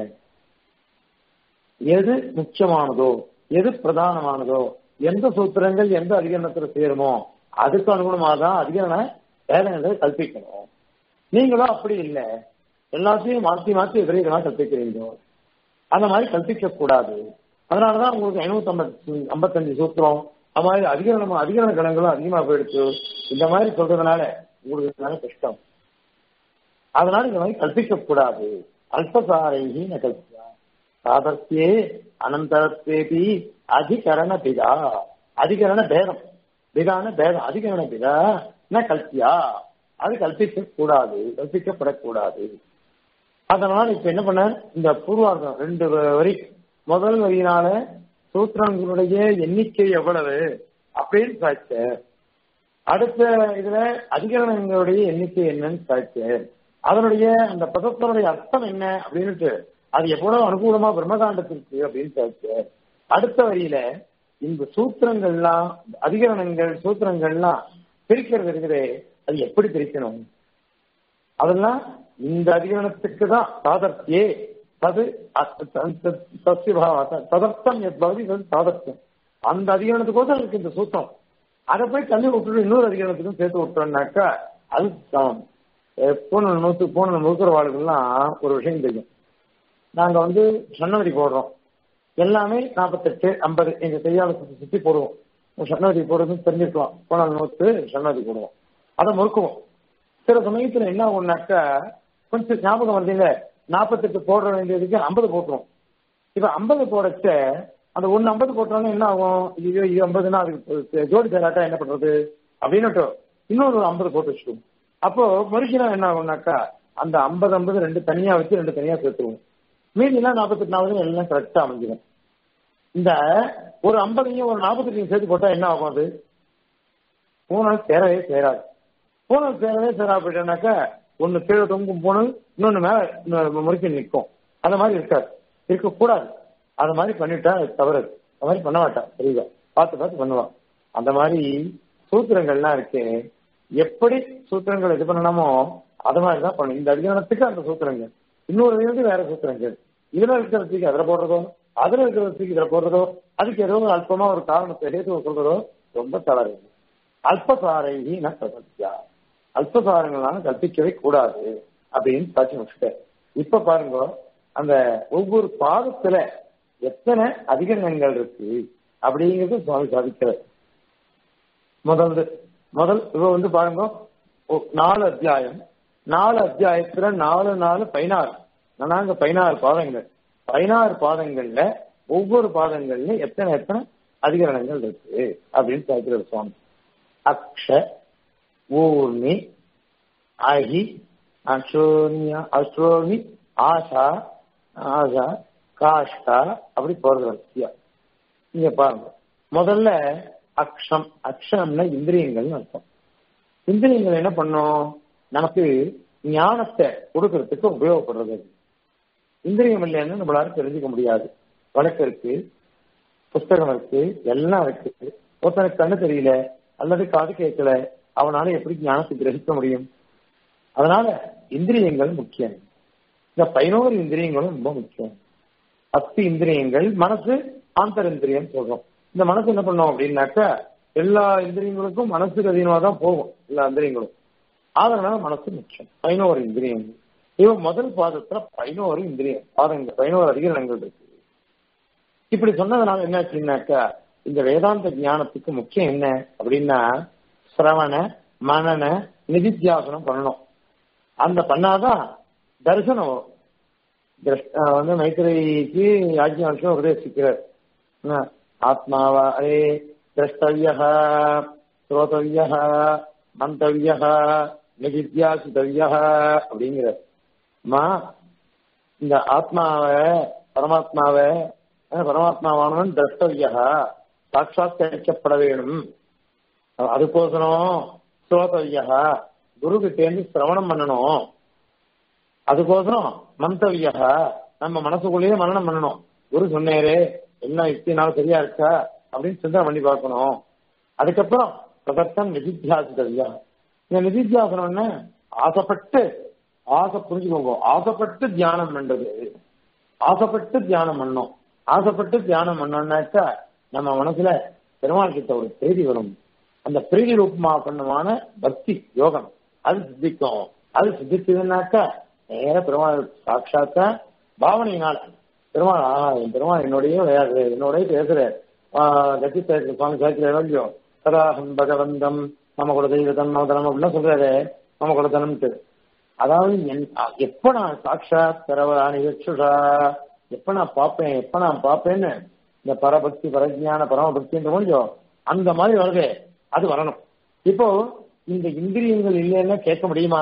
எது முக்கியமானதோ எது பிரதானமானதோ எந்த சூத்திரங்கள் எந்த அதிகரணத்துல சேருமோ அதுக்கு அனுகுணமாக தான் அதிகரண வேதங்களை கல்பிக்கணும் நீங்களும் அப்படி இல்லை எல்லாத்தையும் மாற்றி மாற்றி விபரீதமா கற்பிக்கிறீங்க அந்த மாதிரி கற்பிக்க கூடாது அதனாலதான் உங்களுக்கு ஐநூத்தி ஐம்பத்தி ஐம்பத்தஞ்சு சூத்திரம் அது மாதிரி அதிகரணம் அதிகரண கணங்களும் அதிகமா போயிடுச்சு இந்த மாதிரி சொல்றதுனால உங்களுக்கு நல்ல கஷ்டம் அதனால இந்த மாதிரி கற்பிக்க கூடாது அல்பசாரைகி ந கல்பியா சாதர்த்தியே அனந்தரத்தேபி அதிகரண பிதா அதிகரண பேதம் பிதான பேதம் அதிகரண பிதா ந கல்பியா அது கல்பிக்க கூடாது கல்பிக்கப்படக்கூடாது அதனால இப்ப என்ன பண்ண இந்த பூர்வார்த்தம் ரெண்டு வரி முதல் வரியினால சூத்திரங்களுடைய எண்ணிக்கை எவ்வளவு அப்படின்னு சாய்ச்ச அடுத்த இதுல அதிகரணங்களுடைய எண்ணிக்கை என்னன்னு சாய்ச்ச அதனுடைய அந்த பதத்தினுடைய அர்த்தம் என்ன அப்படின்னுட்டு அது எவ்வளவு அனுகூலமா பிரம்மகாண்டத்திற்கு அப்படின்னு சாய்ச்ச அடுத்த வரியில இந்த சூத்திரங்கள்லாம் அதிகரணங்கள் சூத்திரங்கள்லாம் பிரிக்கிறது இருக்குதே அது எப்படி பிரிக்கணும் அதெல்லாம் இந்த அதிகரணத்துக்கு தான் சாதர்த்தியே தது ததர்த்தம் எப்பகுதி சாதர்த்தம் அந்த அதிகரணத்துக்கோசம் இருக்கு இந்த சூத்திரம் அதை போய் தள்ளி விட்டுட்டு இன்னொரு அதிகரணத்துக்கும் சேர்த்து விட்டோம்னாக்கா அது சமம் போன நூற்று போன நூற்றுவாளுகள்லாம் ஒரு விஷயம் தெரியும் நாங்க வந்து சன்னவதி போடுறோம் எல்லாமே நாற்பத்தெட்டு ஐம்பது எங்க கையால சுத்தி சுத்தி போடுவோம் சன்னவதி போடுறதுன்னு தெரிஞ்சுக்கலாம் போன நூற்று சன்னவதி போடுவோம் அதை முறுக்குவோம் சில சமயத்துல என்ன ஆகும்னாக்கா கொஞ்சம் ஞாபகம் வருதுங்க நாற்பத்தெட்டு போட வேண்டியதுக்கு ஐம்பது போட்டுரும் இப்ப ஐம்பது போடச்ச அந்த ஒன்னு ஐம்பது போட்டோம்னா என்ன ஆகும் ஐயோ இது ஐம்பதுன்னா அதுக்கு ஜோடி சேராட்டா என்ன பண்றது அப்படின்னுட்டு இன்னொரு ஐம்பது போட்டு வச்சுக்குவோம் அப்போ மனுஷனா என்ன ஆகும்னாக்கா அந்த ஐம்பது ஐம்பது ரெண்டு தனியா வச்சு ரெண்டு தனியா சேர்த்துருவோம் மீதிலாம் நாற்பத்தெட்டு நாற்பது எல்லாம் கரெக்டா அமைஞ்சிடும் இந்த ஒரு ஐம்பதையும் ஒரு நாற்பத்தெட்டையும் சேர்த்து போட்டா என்ன ஆகும் அது பூனல் சேரவே சேராது பூனல் சேரவே சேரா போயிட்டேனாக்கா ஒன்னு கீழே தொங்கும் பூனல் இன்னொன்னு மேல முறுக்கி நிற்கும் அந்த மாதிரி இருக்காது இருக்கக்கூடாது அது மாதிரி பண்ணிட்டா தவறு அந்த மாதிரி பண்ண மாட்டான் சரிதா பார்த்து பார்த்து பண்ணுவான் அந்த மாதிரி சூத்திரங்கள்லாம் இருக்கு எப்படி சூத்திரங்கள் இது பண்ணணுமோ அது மாதிரி தான் பண்ணும் இந்த அதிகாரத்துக்கு அந்த சூத்திரங்கள் இன்னொரு வந்து வேற சூத்திரங்கள் இதுல இருக்கிறதுக்கு அதுல போடுறதோ அதுல இருக்கிறதுக்கு இதுல போடுறதோ அதுக்கு ஏதோ ஒரு அல்பமா ஒரு காரணத்தை ஹேத்துவ சொல்றதோ ரொம்ப தவறு அல்பசாரைகி ந சதத்யா அல்பசாரங்களான கற்பிக்கவே கூடாது அப்படின்னு சாட்சி முடிச்சுட்டேன் இப்ப பாருங்க அந்த ஒவ்வொரு பாதத்துல எத்தனை அதிகரணங்கள் இருக்கு அப்படிங்கிறது சுவாமி சாதிக்கிறார் முதல் முதல் இப்ப வந்து பாருங்க நாலு அத்தியாயம் நாலு அத்தியாயத்துல நாலு நாலு பதினாறு நாங்க பதினாறு பாதங்கள் பதினாறு பாதங்கள்ல ஒவ்வொரு பாதங்கள்ல எத்தனை எத்தனை அதிகரணங்கள் இருக்கு அப்படின்னு சாதிக்கிறார் சுவாமி அக்ஷ ஊர்மி அஹி அசோனியா அசோமி ஆஷா ஆஷா காஷ்டா அப்படி போறது வரிசையா நீங்க பாருங்க முதல்ல அக்ஷம் அக்ஷம்னா இந்திரியங்கள்னு அர்த்தம் இந்திரியங்கள் என்ன பண்ணும் நமக்கு ஞானத்தை கொடுக்கறதுக்கு உபயோகப்படுறது இந்திரியம் இல்லைன்னு நம்மளால தெரிஞ்சுக்க முடியாது வழக்கு இருக்கு புஸ்தகம் இருக்கு எல்லாம் இருக்கு ஒருத்தனுக்கு கண்ணு தெரியல அல்லது காது கேட்கல அவனால எப்படி ஞானத்தை கிரகிக்க முடியும் அதனால இந்திரியங்கள் முக்கியம் இந்த பதினோரு இந்திரியங்களும் ரொம்ப முக்கியம் பத்து இந்திரியங்கள் மனசு ஆந்தரிந்திரியம் சொல்றோம் இந்த மனசு என்ன பண்ணோம் அப்படின்னாக்கா எல்லா இந்திரியங்களுக்கும் மனசுக்கு அதிகமாக தான் போகும் எல்லா இந்திரியங்களும் அதனால மனசு முக்கியம் பதினோரு இந்திரியங்கள் இவன் முதல் பாதத்துல பதினோரு இந்திரியம் பாதங்கள் பதினோரு அதிகரணங்கள் இருக்கு இப்படி சொன்னதுனால என்ன ஆச்சுன்னாக்கா இந்த வேதாந்த ஞானத்துக்கு முக்கியம் என்ன அப்படின்னா சிரவண மனன நிதித்தியாசனம் பண்ணணும் அந்த பண்ணாதான் தரிசனம் வரும் திரஷ்ட- அஹ் வந்து மைத்திரிக்கு யாஜ்யம் உபதேசிக்கிறார் என்ன? ஆத்மாவா அரே திரஷ்டவிய ஸ்ரோதவிய மந்தவிய நிதித்தியாசித்தவிய அப்படிங்கிறார் அம்மா இந்த ஆத்மாவை பரமாத்மாவை அஹ் பரமாத்மாவானவன் திரஷ்டவியா சாட்சாத்கரிக்கப்பட வேணும் அதுக்கோசரம் ஸ்ரோதவியா குரு கிட்டேந்து சிரவணம் பண்ணணும் அதுக்கோசரம் மந்தவியா நம்ம மனசுக்குள்ளேயே மரணம் பண்ணணும் குரு சொன்னேரே எல்லாம் யுக்தினால சரியா இருக்கா அப்படின்னு சிந்தனை பண்ணி பார்க்கணும் அதுக்கப்புறம் பிரதர்த்தம் நிதித்தியாசிதவியா இந்த நிதித்தியாசனம் என்ன ஆசைப்பட்டு ஆசை புரிஞ்சுக்கோங்க ஆசைப்பட்டு தியானம் பண்றது ஆசைப்பட்டு தியானம் பண்ணோம் ஆசைப்பட்டு தியானம் பண்ணோம்னாக்கா நம்ம மனசுல பெருமாள் கிட்ட ஒரு செய்தி வரும் அந்த பிரீதி ரூபமா பண்ணுமான பக்தி யோகம் அது சித்திக்கும் அது சித்திச்சதுன்னாக்கா நேர பெருமாள் சாட்சாத்தா பாவனையினால பெருமாள் ஆஹா என் பெருமாள் என்னுடைய வே- என்னோடய பேசுற கட்சி பேசுற சுவாமி சேர்க்கிற வேண்டியோ கதாஹம் பகவந்தம் நம்ம கூட தெய்வதம் நமதனம் அப்படிலாம் சொல்றாரு நம்ம கூட தனம்ட்டு அதாவது என்- எப்ப நான் சாட்சாத் பரவராணி யக்ஷுஷா எப்ப நான் பார்ப்பேன் எப்ப நான் பார்ப்பேன்னு இந்த பரபக்தி பரஜான பரமபக்தின்ற கொஞ்சம் அந்த மாதிரி வருது அது வரணும் இப்போ இந்த இந்திரியங்கள் இல்லைன்னா கேட்க முடியுமா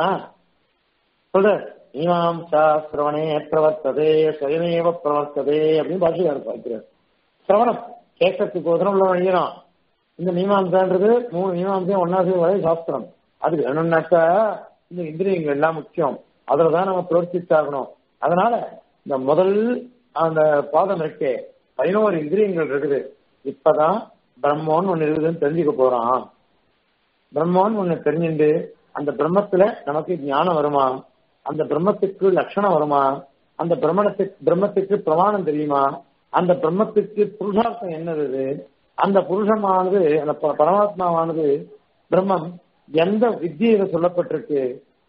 சொல்ற மீமாம் சாஸ்திரவனே பிரவர்த்ததே சுயமேவ பிரவர்த்ததே அப்படின்னு பாஷையார் பார்க்கிறார் சிரவணம் கேட்கறதுக்கு உதரம் உள்ள வழியணும் இந்த மீமாம்சான்றது மூணு மீமாம்சையும் ஒன்னா சேர்ந்து வரை சாஸ்திரம் அது வேணும்னாக்கா இந்த இந்திரியங்கள் எல்லாம் முக்கியம் அதுலதான் நம்ம பிரவர்த்திச்சாகணும் அதனால இந்த முதல் அந்த பாதம் இருக்கே பதினோரு இந்திரியங்கள் இருக்குது இப்பதான் பிரம்மோன்னு ஒண்ணு இருக்குதுன்னு தெரிஞ்சுக்க போறான் பிரம்மோன்னு ஒண்ணு தெரிஞ்சுண்டு அந்த பிரம்மத்துல நமக்கு ஞானம் வருமா அந்த பிரம்மத்துக்கு லட்சணம் வருமா அந்த பிரம்மணத்துக்கு பிரம்மத்துக்கு பிரமாணம் தெரியுமா அந்த பிரம்மத்துக்கு புருஷார்த்தம் என்னது இது? அந்த புருஷமானது அந்த ப- பரமாத்மாவானது பிரம்மம் எந்த வித்தியில சொல்லப்பட்டிருக்கு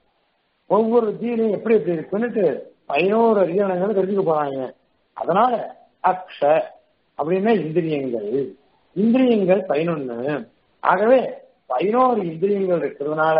ஒவ்வொரு வித்தியிலையும் எப்படி எப்படி இருக்குன்னுட்டு பதினோரு அதிகாரங்கள் தெரிஞ்சுக்க போறாங்க அதனால அக்ஷ அப்படின்னா இந்திரியங்கள் இந்திரியங்கள் பதினொன்னு ஆகவே பதினோரு இந்திரியங்கள் இருக்கிறதுனால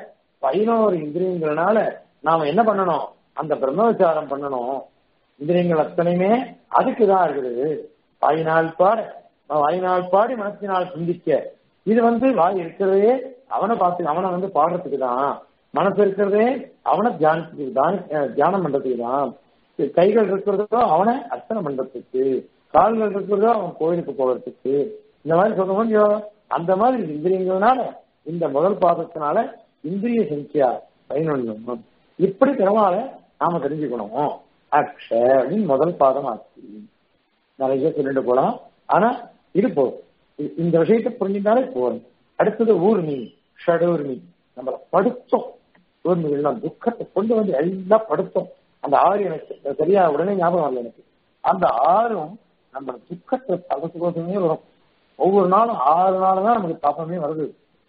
பதினோரு இந்திரியங்கள்னால நாம என்ன பண்ணணும் அந்த பிரம்ம விசாரம் பண்ணணும் இந்திரியங்கள் அத்தனையுமே அதுக்கு தான் இருக்குது வாயினால் பாட வாயினால் பாடி மனத்தினால் சிந்திக்க இது வந்து வாய் இருக்கிறதே அவனை பார்த்து அவனை வந்து பாடுறதுக்கு தான் மனசு இருக்கிறதே அவனை தியானத்துக்கு தான் அஹ், தியானம் பண்றதுக்கு தான் கைகள் இருக்கிறதோ அவனை அர்ச்சனை பண்றதுக்கு கால்கள் இருக்கிறதோ அவன் கோயிலுக்கு போகிறதுக்கு இந்த மாதிரி சொல்ல முடியும் அந்த மாதிரி இந்திரியங்கள்னால இந்த முதல் பாதத்தினால இந்திரிய சங்கியா பதினொன்னு இப்படி பெருமாளை நாம தெரிஞ்சுக்கணும் அக்ஷ அப்படின்னு முதல் பாதம் ஆச்சு நிறைய சொல்லிட்டு போலாம் ஆனா இது போதும் இ- இந்த விஷயத்தை புரிஞ்சுட்டாலே போதும் அடுத்தது ஊர்மி ஷடூர்மி நம்மள படுத்தோம் ஊர்மிகள்லாம் துக்கத்தை கொண்டு வந்து எல்லாம் படுத்தோம் அந்த ஆறு எனக்கு சரியா உடனே ஞாபகம் வரல எனக்கு அந்த ஆறும் நம்ம துக்கத்தை தகசுகோசமே வரும் ஒவ்வொரு நாளும் ஆறு நாள் தான் நமக்கு தாபமே வருது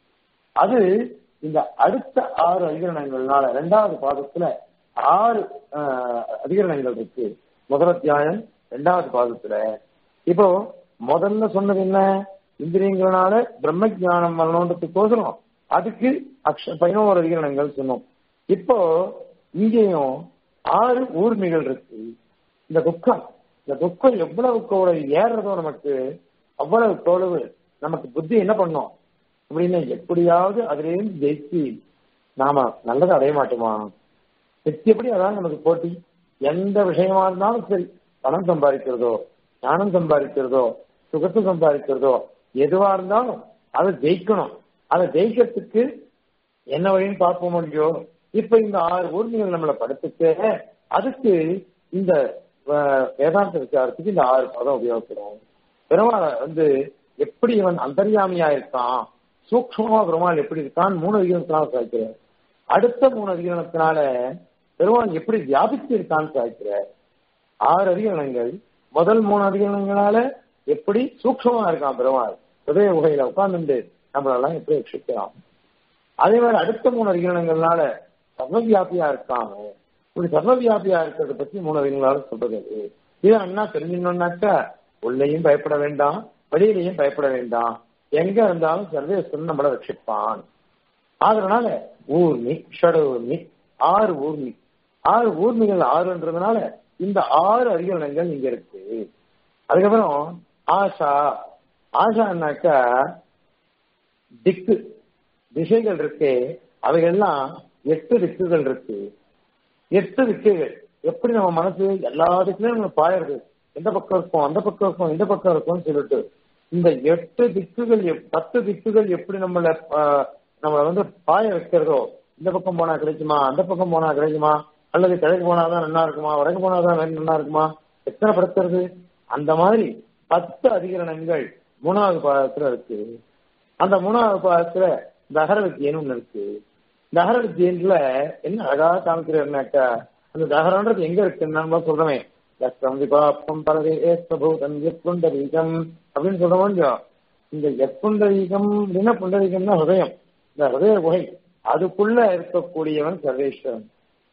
அது இந்த அடுத்த ஆறு அதிகரணங்கள்னால ரெண்டாவது பாதத்துல ஆறு ஆஹ், அதிகரணங்கள் இருக்கு முதல் அத்தியாயம் ரெண்டாவது பாதத்துல இப்போ முதல்ல சொன்னது என்ன இந்திரியங்களால பிரம்ம ஞானம் வரணுன்றதுக்கோசரம் அதுக்கு அக்ஷ பதினோரு அதிகரணங்கள் சொன்னோம் இப்போ இங்கேயும் ஆறு ஊர்மிகள் இருக்கு இந்த துக்கம் இந்த துக்கம் எவ்வளவு கோளை ஏறுறதோ நமக்கு அவ்வளவு கோளவு நமக்கு புத்தி என்ன பண்ணும் அப்படின்னு எப்படியாவது அதிலேருந்து ஜெயிச்சு நாம நல்லதை அடைய மாட்டோமா நித்தியப்படி அதான் நமக்கு போட்டி எந்த விஷயமா இருந்தாலும் சரி பணம் சம்பாதிக்கிறதோ ஞானம் சம்பாதிக்கிறதோ சுகத்தை சம்பாதிக்கிறதோ எதுவா இருந்தாலும் அதை ஜெயிக்கணும் அதை ஜெயிக்கிறதுக்கு என்ன வழின்னு பார்ப்போம் முடியும் இப்ப இந்த ஆறு ஊர்மிகள் நம்மளை படுத்துட்டு அதுக்கு இந்த அஹ், வேதாந்த விசாரத்துக்கு இந்த ஆறு பதம் உபயோகப்படும் பெருமாள் வந்து எப்படி இவன் அந்தர்யாமியா இருக்கான் சூக்ஷ்மமா பெருமாள் எப்படி இருக்கான் மூணு அதிகாரத்தினால சாய்க்கிறார் அடுத்த மூணு அதிகாரத்தினால பெருமாள் எப்படி வியாபித்து இருக்கான்னு சாய்க்கிறார் ஆறு அதிகரணங்கள் முதல் மூணு அதிகரணங்களால எப்படி சூக்ஷ்மமா இருக்கான் பெருமாள் ஹிருதய குகையில உட்கார்ந்து நம்மளெல்லாம் எப்படி ரட்சிக்கலாம் அதே மாதிரி அடுத்த மூணு அதிகரணங்கள்னால சர்வவியாபியா இருக்காங்க இப்படி சர்வவியாபியா இருக்கிறத பத்தி மூணு அதிகங்களால சொல்றது அது. இதை என்ன தெரிஞ்சுக்கணும்னாக்கா உள்ளேயும் பயப்பட வேண்டாம் வெளியிலையும் பயப்பட வேண்டாம் எங்க இருந்தாலும் சர்வேஸ்வரன் நம்மளை ரட்சிப்பான் அதனால ஊர்மி ஷடூர்மி ஆறு ஊர்மி ஆறு ஊர்மிகள் ஆறுன்றதுனால இந்த ஆறு அதிகரணங்கள் இங்க இருக்கு அதுக்கப்புறம் ஆஷா ஆஷான்னாக்கா திக்கு திசைகள் இருக்கு அவைகள்லாம் எட்டு திக்குகள் இருக்கு எட்டு திக்குகள் எப்படி நம்ம மனசு எல்லா திக்குலயும் நம்ம பாயறது எந்த பக்கம் இருக்கும் அந்த பக்கம் இருக்கும் இந்த பக்கம் இருக்கும்னு சொல்லிட்டு இந்த எட்டு திக்குகள் எப்- பத்து திக்குகள் எப்படி நம்மள ஆஹ், நம்மள வந்து பாய வைக்கிறதோ இந்த பக்கம் போனா கிடைக்குமா அந்த பக்கம் போனா கிடைக்குமா அல்லது கிழக்கு போனாதான் நல்லா இருக்குமா வடக்கு போனாதான் நல்லா இருக்குமா எத்தனை படுத்துறது அந்த மாதிரி பத்து அதிகரணங்கள் மூணாவது பாதத்துல இருக்கு அந்த மூணாவது பாதத்துல தகர வித்தியன்னு ஒண்ணு இருக்கு தகர வித்தியன்ல என்ன அழகா காமிக்கிறாருனாக்கா அந்த தகரன்றது எங்க இருக்குன்னு நம்ம சொல்றோமே லட்சம் விபாப்பம் பரவே ஏஸ்வபூதம் எப்புண்டரீகம் அப்படின்னு சொல்றோம் இல்லையோ இந்த எப்புண்டரீகம் அப்படின்னா புண்டரீகம்னா ஹிருதயம் இந்த ஹிருதய குகை அதுக்குள்ள இருக்கக்கூடியவன் சர்வேஸ்வரன்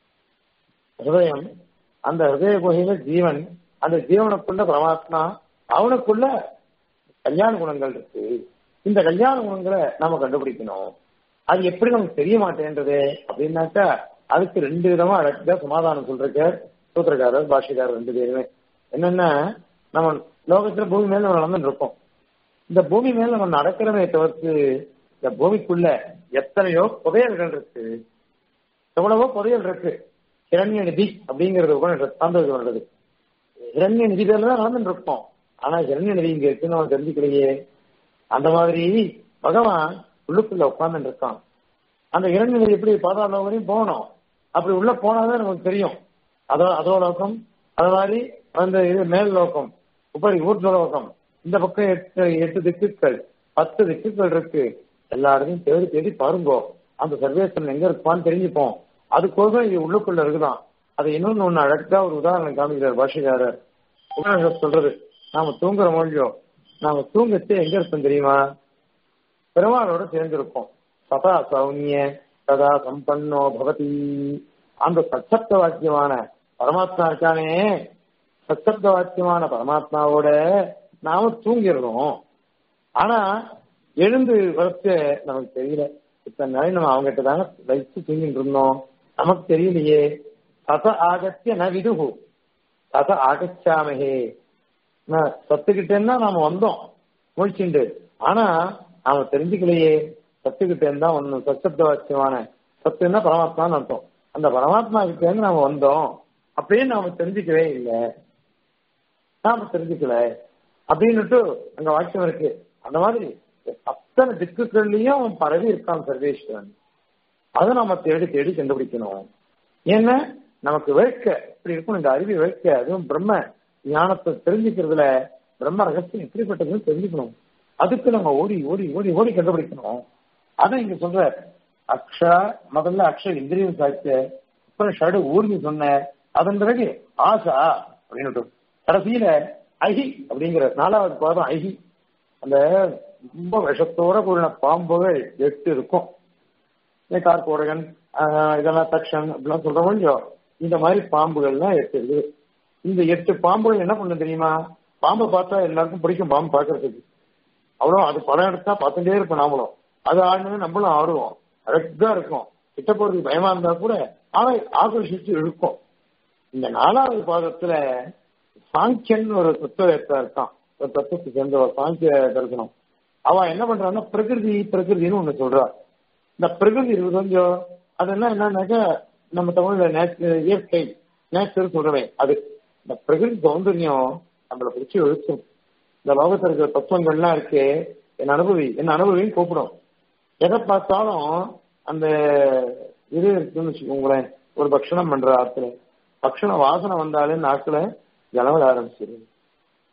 ஹிருதயம் அந்த ஹிருதய குகையில ஜீவன் அந்த ஜீவனுக்குள்ள பரமாத்மா அவனுக்குள்ள கல்யாண குணங்கள் இருக்கு இந்த கல்யாண குணங்களை நாம கண்டுபிடிக்கணும் அது எப்படி நமக்கு தெரிய மாட்டேன்றது அப்படின்னாக்கா அதுக்கு ரெண்டு விதமா அழகா சமாதானம் சொல்றக்க சூத்திரக்காரர் பாஷிக்காரர் ரெண்டு பேருமே என்னன்னா நம்ம லோகத்துல பூமி மேல நம்ம நடந்துட்டு இருக்கோம் இந்த பூமி மேல நம்ம நடக்கிறதை தவிர்த்து இந்த பூமிக்குள்ள எத்தனையோ புதையல்கள் இருக்கு எவ்வளவோ புதையல் இருக்கு ஹிரண்ய நிதி அப்படிங்கிறது கூட சார்ந்தது வருது ஹிரண்ய நிதி பேர்ல தான் நடந்துட்டு இருக்கோம் ஆனா ஹிரண்ய நிதி இங்க இருக்குன்னு நம்ம தெரிஞ்சுக்கலையே அந்த மாதிரி பகவான் உள்ளுக்குள்ள உட்கார்ந்துட்டு இருக்கான் அந்த இரண்டு நிலை எப்படி பாதாள வரையும் போகணும் அப்படி உள்ள போனாதான் நமக்கு தெரியும் அதோ அதோ லோகம் அது மாதிரி அந்த இது மேல் லோகம் உபரி ஊர்த லோகம் இந்த பக்கம் எட்டு எட்டு திக்குகள் பத்து திக்குகள் இருக்கு எல்லா இடத்தையும் தேடி தேடி பாருங்கோ அந்த சர்வேசன் எங்க இருப்பான்னு தெரிஞ்சுப்போம் அதுக்கோசம் இது உள்ளுக்குள்ள இருக்குதான் அது இன்னொன்னு ஒண்ணு அழகா ஒரு உதாரணம் காமிக்கிறார் பாஷைக்காரர் உபநிஷத் சொல்றது நாம தூங்குற மொழியோ நாம தூங்கச்சே எங்க இருப்போம் தெரியுமா பெருமாளோட சேர்ந்திருப்போம் சதா சௌமிய சதா சம்பன்னோ பவதி அந்த சச்சப்த வாக்கியமான பரமாத்மா இருக்கானே சச்சப்த வாக்கியமான பரமாத்மாவோட நாம தூங்கிடுறோம் ஆனா எழுந்து வரச்ச நமக்கு தெரியல இத்தனை நாள் நம்ம அவங்ககிட்ட தாங்க வச்சு தூங்கிட்டு இருந்தோம் நமக்கு தெரியலையே சத ஆகத்திய ந விதுகு சத ஆகச்சாமஹே நான் சத்துக்கிட்டேன்னா நாம வந்தோம் முழிச்சுண்டு ஆனா நாம தெரிஞ்சுக்கலையே சத்துக்கிட்டே தான் வந்தோம் சத்தப்த வாக்கியமான சத்துன்னா பரமாத்மான்னு அர்த்தம் அந்த பரமாத்மா கிட்ட இருந்து நாம வந்தோம் அப்படியே நாம தெரிஞ்சுக்கவே இல்லை நாம தெரிஞ்சுக்கல அப்படின்னுட்டு அங்க வாக்கியம் இருக்கு அந்த மாதிரி அத்தனை திக்குகள்லயும் அவன் பரவி இருக்கான் சர்வேஸ்வரன் அதை நாம தேடி தேடி கண்டுபிடிக்கணும் ஏன்னா நமக்கு வேட்க இப்படி இருக்கும் இந்த அறிவு வேட்க அதுவும் பிரம்ம ஞானத்தை தெரிஞ்சுக்கிறதுல பிரம்ம ரகசியம் எப்படிப்பட்டதுன்னு தெரிஞ்சுக்கணும் அதுக்கு நம்ம ஓடி ஓடி ஓடி ஓடி கண்டுபிடிக்கணும் அதான் இங்க சொல்ற அக்ஷா முதல்ல அக்ஷ இந்திரியம் சாய்ச்ச அப்புறம் ஷடு ஊர்னு சொன்ன அதன் பிறகு ஆசா அப்படின்னு கடைசியில ஐஹி அப்படிங்கிற நாலாவது பாதம் ஐஹி அந்த ரொம்ப விஷத்தோட கூடின பாம்புகள் எட்டு இருக்கும் கார்கோடகன் இதெல்லாம் தக்ஷன் அப்படிலாம் சொல்றோம் இல்லையோ இந்த மாதிரி பாம்புகள்லாம் எட்டு இருக்குது இந்த எட்டு பாம்புகள் என்ன பண்ண தெரியுமா பாம்பை பார்த்தா எல்லாருக்கும் பிடிக்கும் பாம்பு பார்க்கறதுக்கு அவ்வளோ அது படம் எடுத்தா பார்த்துட்டே இருப்போம் நாமளும் அது ஆடணும் நம்மளும் ஆடுவோம் அழகா இருக்கும் கிட்ட போறதுக்கு பயமா இருந்தா கூட ஆனா ஆகர்ஷிச்சு இருக்கும் இந்த நாலாவது பாதத்துல சாங்கியன் ஒரு தத்துவத்தை இருக்கான் ஒரு தத்துவத்தை சேர்ந்த ஒரு சாங்கிய தரிசனம் அவன் என்ன பண்றான்னா பிரகிருதி பிரகிருதின்னு ஒண்ணு சொல்றா இந்த பிரகிருதி இருக்குது கொஞ்சம் அதெல்லாம் என்னன்னாக்கா நம்ம தமிழ்ல நேச்சர் இயற்கை நேச்சர் சொல்றவே அது இந்த பிரகிருதி சௌந்தரியம் நம்மளை பிடிச்சி இழுக்கும் இந்த லோகத்தில் இருக்கிற தத்துவங்கள்லாம் இருக்கு என் அனுபவி என் அனுபவின்னு கூப்பிடும் எதை பார்த்தாலும் அந்த இது இருக்குன்னு வச்சுக்கோங்களேன் ஒரு பக்ஷணம் பண்ற ஆத்துல பக்ஷண வாசனை வந்தாலே நாக்குல ஜலவர ஆரம்பிச்சிருது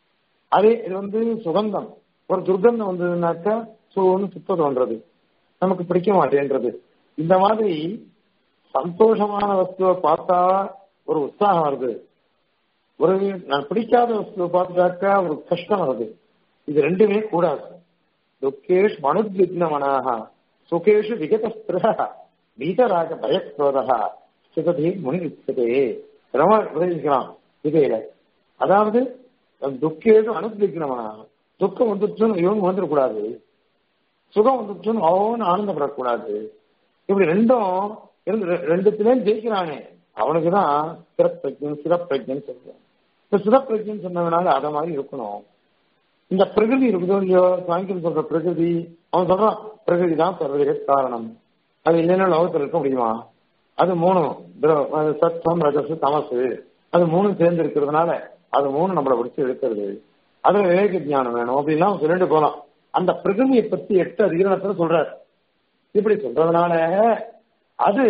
அதே இது வந்து சுகந்தம் ஒரு துர்கந்தம் வந்ததுனாக்கா சூன்னு சுத்த தோன்றது நமக்கு பிடிக்க மாட்டேன்றது இந்த மாதிரி சந்தோஷமான வஸ்துவை பார்த்தா ஒரு உற்சாகம் வருது ஒரு நான் பிடிக்காத வஸ்துவை பார்த்துட்டாக்கா ஒரு கஷ்டம் வருது இது ரெண்டுமே கூடாது துக்கேஷ் மனுத்விக்னமனாக சுகேஷு விகதஸ்திரா வீதராக பயக்ரோதா சிததி முனி விச்சதே ரொம்ப உபதேசிக்கலாம் இதையில அதாவது துக்கேஷு அனுத்விக்னமனாக துக்கம் வந்துச்சுன்னு இவங்க வந்துடக்கூடாது சுகம் வந்துச்சுன்னு அவன் ஆனந்தப்படக்கூடாது இப்படி ரெண்டும் இருந்து ரெண்டுத்திலையும் ஜெயிக்கிறானே அவனுக்கு தான் சிறப்பிரஜன் சிறப்பிரஜன் சொல்றேன் இந்த சிறப்பிரஜன் சொன்னதுனால அத மாதிரி இருக்கணும் இந்த பிரகிருதி இருக்குதோ இல்லையோ சாயங்காலம் சொல்ற பிரகிருதி அவன் சொல்றான் பிரகிருதி தான் சர்வதேக காரணம் அது இல்லைன்னா லோகத்தில் இருக்க முடியுமா அது மூணு சத்தம் ரஜசு தமசு அது மூணும் சேர்ந்து இருக்கிறதுனால அது மூணு நம்மளை பிடிச்சி எடுக்கிறது அதுல விவேக ஞானம் வேணும் அப்படின்லாம் சொல்லிட்டு போலாம் அந்த பிரகிருதியை பத்தி எட்டு அதிகரணத்துல சொல்றாரு இப்படி சொல்றதுனால அது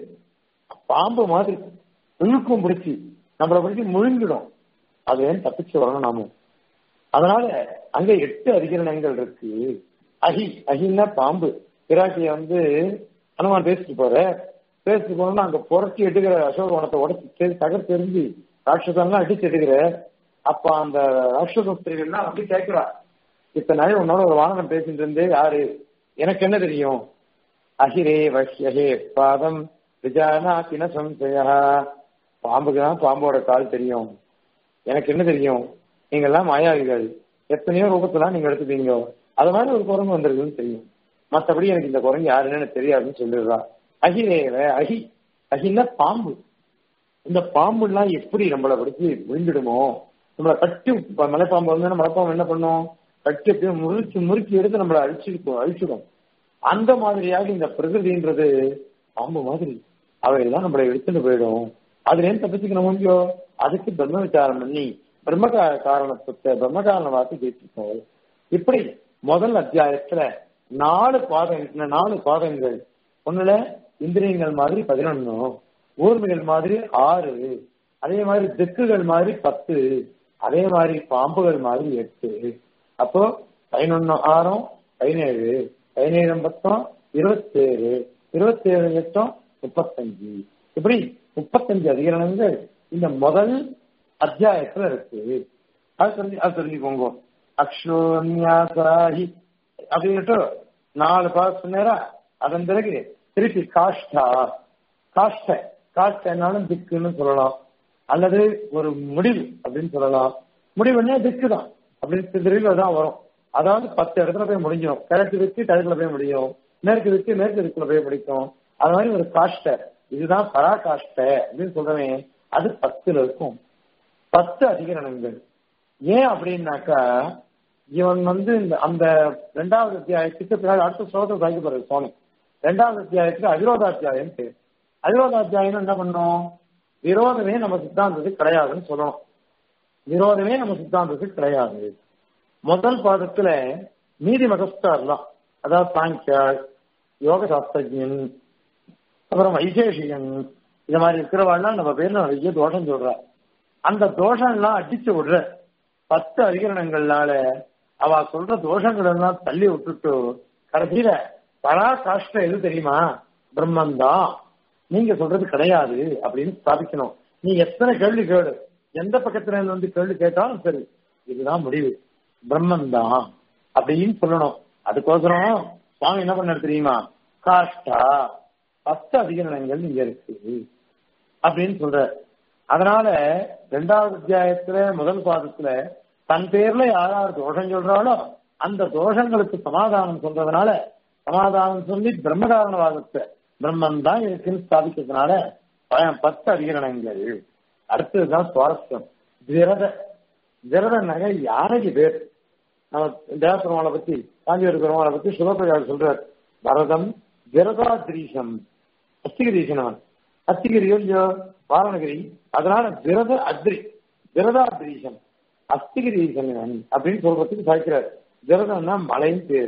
பாம்பு மாதிரி இழுக்கும் பிடிச்சி நம்மளை பிடிச்சி முழுங்கிடும் அது ஏன் தப்பிச்சு வரணும் நாமும் அதனால அங்க எட்டு அதிகரணங்கள் இருக்கு அஹி அஹின்னா பாம்பு பிராட்டிய வந்து அனுமான் பேசிட்டு போற பேசிட்டு போனோம்னா அங்க புரட்சி எடுக்கிற அசோகவனத்தை உடச்சி தகர் தெரிஞ்சு ராட்சசன்லாம் அடிச்சு எடுக்கிற அப்ப அந்த ராட்சச ஸ்திரீகள்லாம் அப்படி கேட்கிறா இத்தனை நாள் உன்னோட ஒரு வாகனம் பேசிட்டு இருந்தே யாரு எனக்கு என்ன தெரியும் அகிரே வஷ்யஹே பாதம் விஜானா தின சம்சயா பாம்புக்கு தான் பாம்போட கால் தெரியும் எனக்கு என்ன தெரியும் நீங்க எல்லாம் மாயாவிகள் எத்தனையோ ரூபத்தெல்லாம் நீங்க எடுத்துப்பீங்க அது மாதிரி ஒரு குரங்கு வந்திருக்குன்னு தெரியும் மற்றபடி எனக்கு இந்த குரங்கு யாருன்னு எனக்கு தெரியாதுன்னு சொல்லிடுறா அகிரேவ அகி அகின்னா பாம்பு இந்த பாம்பு எல்லாம் எப்படி நம்மளை பிடிச்சி விழுந்துடுமோ நம்மளை கட்டி மலைப்பாம்பு வந்து மலைப்பாம்பு என்ன பண்ணும் கட்டி அப்படியே முறுக்கி முறுக்கி எடுத்து நம்மளை அழிச்சிருக்கும் அழிச்சிடும் அந்த மாதிரியாக இந்த பிரகிருதின்றது பாம்பு மாதிரி அவையெல்லாம் நம்மளை எடுத்துட்டு போயிடும் அதுல ஏன் தப்பிச்சுக்கணும் முடியோ அதுக்கு பிரம்ம விசாரம் பண்ணி பிரம்ம காரணத்தை பிரம்ம காரணவாக்கு ஜெயிச்சிருக்கோம் இப்படி முதல் அத்தியாயத்துல நாலு பாதங்கள் நாலு பாதங்கள் ஒண்ணுல இந்திரியங்கள் மாதிரி பதினொன்னு ஊர்மிகள் மாதிரி ஆறு அதே மாதிரி திக்குகள் மாதிரி பத்து அதே மாதிரி பாம்புகள் மாதிரி எட்டு அப்போ பதினொன்னு ஆறும் பதினேழு பதினேழு பத்தம் இருபத்தேழு இருபத்தேழு எட்டும் முப்பத்தஞ்சு இப்படி முப்பத்தஞ்சு அதிகரணங்கள் இந்த முதல் அத்தியாயத்துல இருக்கு அது தெரிஞ்சு அது தெரிஞ்சுக்கோங்க அக்ஷோன்யாசாஹி அப்படின்ட்டு நாலு பாசம் நேரம் அதன் பிறகு திருப்பி காஷ்டா காஷ்ட காஷ்டனாலும் திக்குன்னு சொல்லலாம் அல்லது ஒரு முடிவு அப்படின்னு சொல்லலாம் முடிவுன்னா திக்கு தான் அப்படின்னு திருவிழா தான் வரும் அதாவது பத்து இடத்துல போய் முடிஞ்சிடும் கிழக்கு திக்கு கிழக்குல போய் முடியும் மேற்கு திக்கு மேற்கு திக்குல போய் முடிக்கும் அது மாதிரி ஒரு காஷ்ட இதுதான் பராகாஷ்ட அப்படின்னு சொல்றவன் அது பத்துல இருக்கும் பத்து அதிகரணங்கள் ஏன் அப்படின்னாக்கா இவன் வந்து இந்த அந்த ரெண்டாவது அத்தியாயத்துக்கு பின்னாடி அடுத்த ஸ்லோகத்தை சாய்க்க போறது சுவாமி ரெண்டாவது அத்தியாயத்துக்கு அவிரோதாத்தியாயம் பேர் அவிரோதாத்தியாயம் என்ன பண்ணும் விரோதமே நம்ம சித்தாந்தத்துக்கு கிடையாதுன்னு சொல்லணும் விரோதமே நம்ம சித்தாந்தத்துக்கு கிடையாது முதல் பாதத்துல நீதி மகஸ்தார்லாம் அதாவது சாங்கியாள் யோக சாஸ்திரஜன் அப்புறம் வைசேஷிகன் இந்த மாதிரி இருக்கிறவாள்லாம் நம்ம பேர்ல நிறைய தோஷம் சொல்றா அந்த தோஷம் எல்லாம் அடிச்சு விடுற பத்து அதிகரணங்கள்னால அவ சொல்ற தோஷங்கள் எல்லாம் தள்ளி விட்டுட்டு கடைசியில பராகாஷ்ட எது தெரியுமா பிரம்மன் தான் நீங்க சொல்றது கிடையாது அப்படின்னு ஸ்தாபிக்கணும் நீ எத்தனை கேள்வி கேளு எந்த பக்கத்துல இருந்து வந்து கேள்வி கேட்டாலும் சரி இதுதான் முடிவு பிரம்மன் தான் அப்படின்னு சொல்லணும் அதுக்கோசரம் சுவாமி என்ன பண்ண தெரியுமா காஷ்டா பத்து அதிகரணங்கள் இங்க இருக்கு அப்படின்னு சொல்ற அதனால ரெண்டாவது அத்தியாயத்துல முதல் பாதத்துல தன் பேர்ல யார் யார் தோஷம் சொல்றாளோ அந்த தோஷங்களுக்கு சமாதானம் சொல்றதுனால சமாதானம் சொல்லி பிரம்மகாரணவாதத்தை பிரம்மன் தான் இருக்குன்னு ஸ்தாபிக்கிறதுனால பத்து அதிகரணங்கள் அடுத்ததுதான் சுவாரஸ்யம் விரத விரத நகை யானைக்கு பேர் நம்ம தேவபெருமாளை பத்தி காஞ்சிபுர பெருமாளை பத்தி சிவபிரகாஷ் சொல்றார் பரதம் விரதாதிரீசம் அஸ்திகிரீசனவன் அஸ்திகிரியோ இல்லையோ வாரணகிரி அதனால விரத அத்ரி விரதாதிரீசம் அஸ்திகிரீசன் அப்படின்னு சொல்றதுக்கு சாய்க்கிறார் விரதம்னா மலைன்னு பேர்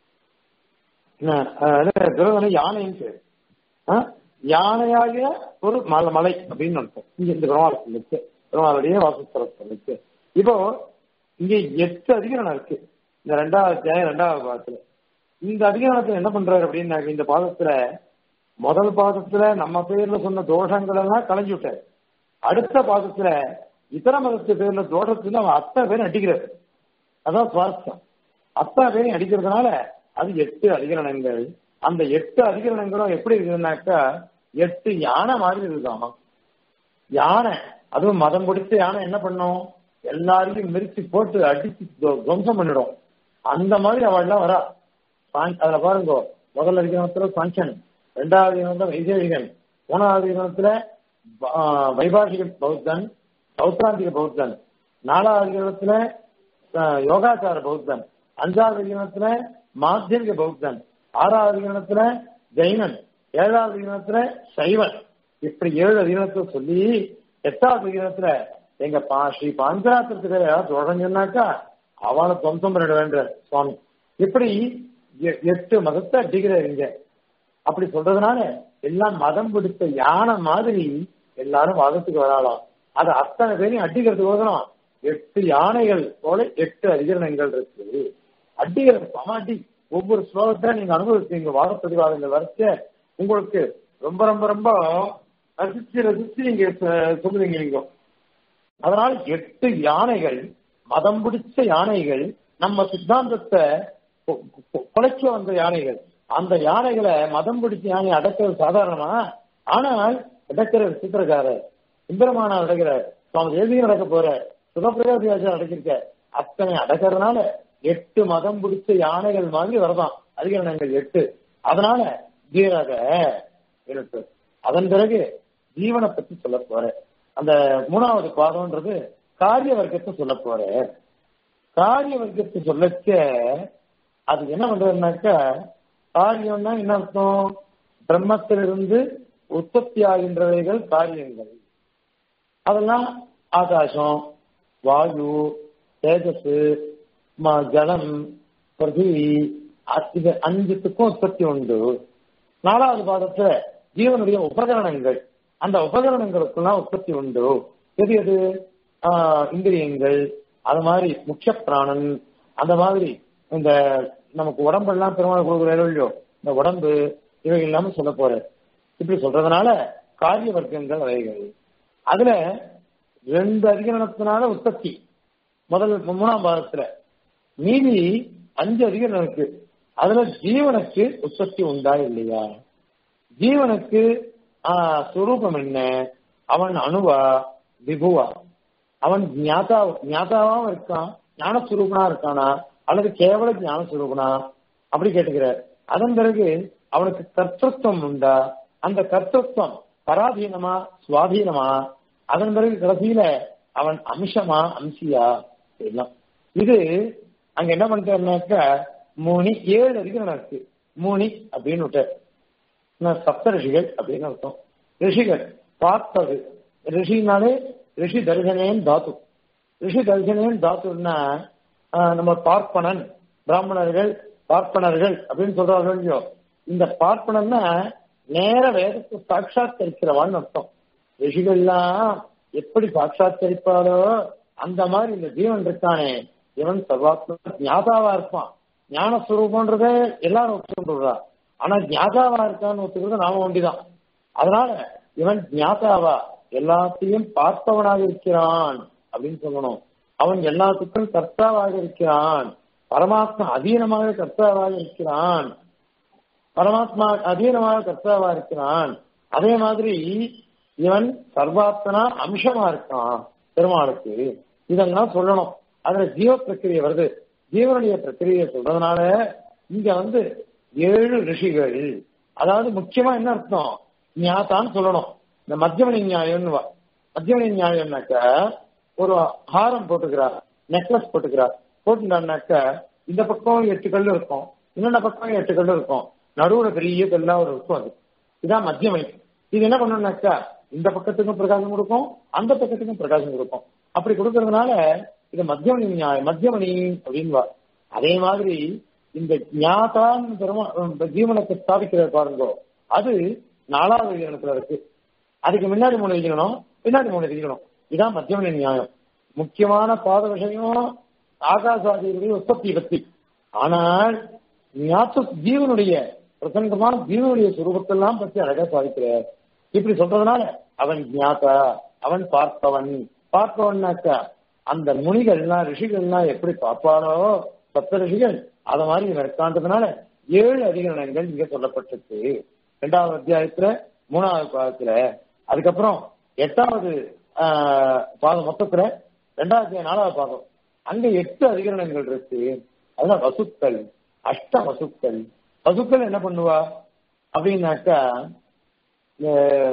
விரதம் யானைன்னு பேர் யானையாகிய ஒரு மலை மலை அப்படின்னு அர்த்தம் இங்க இந்த பெருமாள் சொல்லிச்சு பெருமாளுடைய வாசஸ்தலம் சொல்லிச்சு இப்போ இங்க எட்டு அதிகரணம் இருக்கு இந்த ரெண்டாவது அத்தியாயம் ரெண்டாவது பாதத்துல இந்த அதிகாரத்துல என்ன பண்றாரு அப்படின்னாக்க இந்த பாதத்துல முதல் பாதத்துல நம்ம பேர்ல சொன்ன தோஷங்கள் எல்லாம் களைஞ்சு விட்டாரு அடுத்த பாதத்துல இதர மதத்து பேர்ல தோஷத்துல அவன் அத்தனை பேரும் அடிக்கிறாரு அதான் சுவாரஸ்யம் அத்தனை பேரையும் அடிக்கிறதுனால அது எட்டு அதிகரணங்கள் அந்த எட்டு அதிகரணங்களும் எப்படி இருக்குதுன்னாக்கா எட்டு யானை மாதிரி இருக்கான் யானை அதுவும் மதம் பிடிச்ச யானை என்ன பண்ணும் எல்லாரையும் மிரிச்சு போட்டு அடிச்சு துவ- துவம்சம் பண்ணிடும் அந்த மாதிரி அவள்லாம் வரா சாங்- அதுல பாருங்க முதல் அதிகாரத்துல சாஞ்சன் ரெண்டாவது அதிகாரத்துல வைசேஷிகன் மூணாவது அதிகாரத்துல ப- ஆ, வைபாஷிக பௌத்தன் சௌத்ராந்திக பௌத்தன் நாலாவது அதிகாரத்துல ஆ, யோகாச்சார பௌத்தன் அஞ்சாவது அதிகாரத்துல மாத்தியமிக பௌத்தன் ஆறாவது அதிகாரத்துல ஜெயினன் ஏழாவது அதிகாரத்துல சைவன் இப்படி ஏழு அதிகாரத்தை சொல்லி எட்டாவது அதிகாரத்துல எங்க பா ஸ்ரீ பாஞ்சராத்திரத்துக்கு யாராவது தொடர்ந்து சொன்னாக்கா அவனை துவம்சம் பண்ணிட வேண்ட சுவாமி இப்படி எ- எட்டு மதத்தை அடிக்கிறார் இங்க அப்படி சொல்றதுனால எல்லாம் மதம் பிடித்த யானை மாதிரி எல்லாரும் மதத்துக்கு வராலாம் அது அத்தனை பேரையும் அடிக்கிறதுக்கோசரம் எட்டு யானைகள் போல எட்டு அதிகரணங்கள் இருக்கு அடிக்கிறது சமாட்டி ஒவ்வொரு ஸ்லோகத்தை நீங்க அனுபவிச்சீங்க வாத பிரதிவாதங்கள் வரைச்ச உங்களுக்கு ரொம்ப ரொம்ப ரொம்ப ரசிச்சு ரசிச்சு நீங்க சொ- சொல்லுவீங்க நீங்க அதனால் எட்டு யானைகள் மதம் பிடிச்ச யானைகள் நம்ம சித்தாந்தத்தை கொ- கொ- குலைக்க வந்த யானைகள் அந்த யானைகளை மதம் பிடிச்ச யானை அடக்கிறது சாதாரணமா ஆனால் அடக்கிற சித்திரக்காரர் சுந்தரமான அடக்கிற சுவாமி தேசியம் நடக்க போற சுகப்பிரகாசியாச்சர் அடக்கிருக்க அத்தனை அடக்கிறதுனால எட்டு மதம் பிடிச்ச யானைகள் மாதிரி வரதான் அதிகரணங்கள் எட்டு அதனால வீரக இருக்கு அதன் பிறகு ஜீவனை பத்தி சொல்ல போறேன் அந்த மூணாவது பாதம்ன்றது காரிய வர்க்கத்தை சொல்ல போறேன் காரிய வர்க்கத்தை சொல்லச்ச அது என்ன பண்றதுனாக்கா காரியம்னா என்ன அர்த்தம் பிரம்மத்திலிருந்து உற்பத்தி ஆகின்றவைகள் காரியங்கள் அதெல்லாம் ஆகாசம் வாயு தேஜஸ் ம- ஜலம் பிருத்திவி அ- இது அஞ்சுத்துக்கும் உற்பத்தி உண்டு நாலாவது பாதத்துல ஜீவனுடைய உபகரணங்கள் அந்த உபகரணங்களுக்கெல்லாம் உற்பத்தி உண்டு எது எது ஆஹ், இந்திரியங்கள் அது மாதிரி முக்கிய பிராணன் அந்த மாதிரி இந்த நமக்கு உடம்பெல்லாம் பெருமாள் கொடுக்குற இல்லையோ இந்த உடம்பு இவை இல்லாம சொல்ல போற இப்படி சொல்றதுனால காரிய வர்க்கங்கள் அவைகள் அதுல ரெண்டு அதிகரணத்தினால உற்பத்தி முதல் மூணாம் பாதத்துல மீதி அஞ்சு அதிகரணம் இருக்கு அதுல ஜீவனுக்கு உற்பத்தி உண்டா இல்லையா ஜீவனுக்கு ஆஹ், சுரூபம் என்ன அவன் அணுவா விபுவா அவன் ஞாதா ஞாதாவாவும் இருக்கான் ஞானஸ்வரூபனா இருக்கானா அல்லது கேவல ஞானஸ்வரூபனா அப்படி கேட்டுக்கிறார் அதன் பிறகு அவனுக்கு கர்த்தத்துவம் உண்டா அந்த கர்த்தத்துவம் பராதீனமா சுவாதீனமா அதன் பிறகு கடைசியில அவன் அம்சமா அம்சியா எல்லாம் இது அங்க என்ன பண்றாருனாக்கா மூணி ஏழு அதிகம் இருக்கு மூணி அப்படின்னு விட்டார் நான் சப்த ரிஷிகள் அப்படின்னு அர்த்தம் ரிஷிகள் பார்த்தது ரிஷினாலே ரிஷி தரிசனேன் தாத்து ரிஷி தரிசனேன் தாத்துன்னா ஆஹ், நம்ம பார்ப்பனன் பிராமணர்கள் பார்ப்பனர்கள் அப்படின்னு சொல்றாங்க இல்லையோ இந்த பார்ப்பனன்னா நேர வேதத்தை சாட்சாத்தரிக்கிறவான்னு அர்த்தம் ரிஷிகள்லாம் எப்படி சாட்சாத்தரிப்பாரோ அந்த மாதிரி இந்த ஜீவன் இருக்கானே இவன் சர்வாத்ம ஞாதாவா இருப்பான் ஞான சுரூபன்றதே எல்லாரும் ஒத்துக்கொண்டுறா ஆனா ஞாதாவா இருக்கான்னு ஒத்துக்கிறது நாம ஒண்டிதான் அதனால இவன் ஞாதாவா எல்லாத்தையும் பார்ப்பவனாக இருக்கிறான் அப்படின்னு சொல்லணும் அவன் எல்லாத்துக்கும் கர்த்தாவாக இருக்கிறான் பரமாத்மா அதீனமாக கர்த்தாவாக இருக்கிறான் பரமாத்மா அதீனமாக கர்த்தாவா இருக்கிறான் அதே மாதிரி இவன் சர்வாத்மனா அம்சமா இருக்கான் பெருமாளுக்கு இதெல்லாம் சொல்லணும் அதுல ஜீவ பிரக்கிரியை வருது ஜீவனுடைய பிரக்கிரியை சொல்றதுனால இங்க வந்து ஏழு ரிஷிகள் அதாவது முக்கியமா என்ன அர்த்தம் ஞாத்தான்னு சொல்லணும் இந்த மத்தியமணி நியாயம்னு வா. மத்தியமணி நியாயம்னாக்க ஒரு ஹாரம் போட்டுக்கிறார் நெக்லஸ் போட்டுக்கிறார் போட்டுட்டான்னாக்க இந்த பக்கம் எட்டு கல் இருக்கும் இன்னொரு பக்கம் எட்டு கல் இருக்கும் நடுவுல பெரிய கல்லா ஒரு இருக்கும் அது இதான் மத்தியமணி இது என்ன பண்ணணும்னாக்கா இந்த பக்கத்துக்கும் பிரகாசம் கொடுக்கும் அந்த பக்கத்துக்கும் பிரகாசம் கொடுக்கும் அப்படி கொடுக்கறதுனால இது மத்தியமணி நியாயம் மத்தியமணி அப்படின்வா அதே மாதிரி இந்த ஞாதான் பெருமா இந்த ஜீவனத்தை ஸ்தாபிக்கிற பாருங்க அது நாலாவது விகிரணத்துல இருக்கு அதுக்கு முன்னாடி மூணு விகிரணம் பின்னாடி மூணு விகிரணம் இதான் மத்தியமணி நியாயம் முக்கியமான பாத விஷயம் ஆகாசாதிகளுடைய உற்பத்தி பத்தி ஆனால் ஞாத்த ஜீவனுடைய பிரசங்கமான ஜீவனுடைய சுரூபத்தெல்லாம் பத்தி அழகா சாதிக்கிறார் இப்படி சொல்றதுனால அவன் ஞாத்தா அவன் பார்ப்பவன் பார்ப்பவன்னாக்கா அந்த முனிகள்லாம் ரிஷிகள்லாம் எப்படி பார்ப்பாரோ சப்த ரிஷிகள் அத மாதிரி இவன் இருக்கான்றதுனால ஏழு அதிகரணங்கள் இங்க சொல்லப்பட்டிருக்கு இரண்டாவது அத்தியாயத்துல மூணாவது பாதத்துல அதுக்கப்புறம் எட்டாவது ஆஹ், பாதம் மொத்தத்துல ரெண்டாவது அத்தியாயம் நாலாவது பாதம் அங்க எட்டு அதிகரணங்கள் இருக்கு அதுதான் வசுக்கள் அஷ்ட வசுக்கள் வசுக்கள் என்ன பண்ணுவா அப்படின்னாக்கா இந்த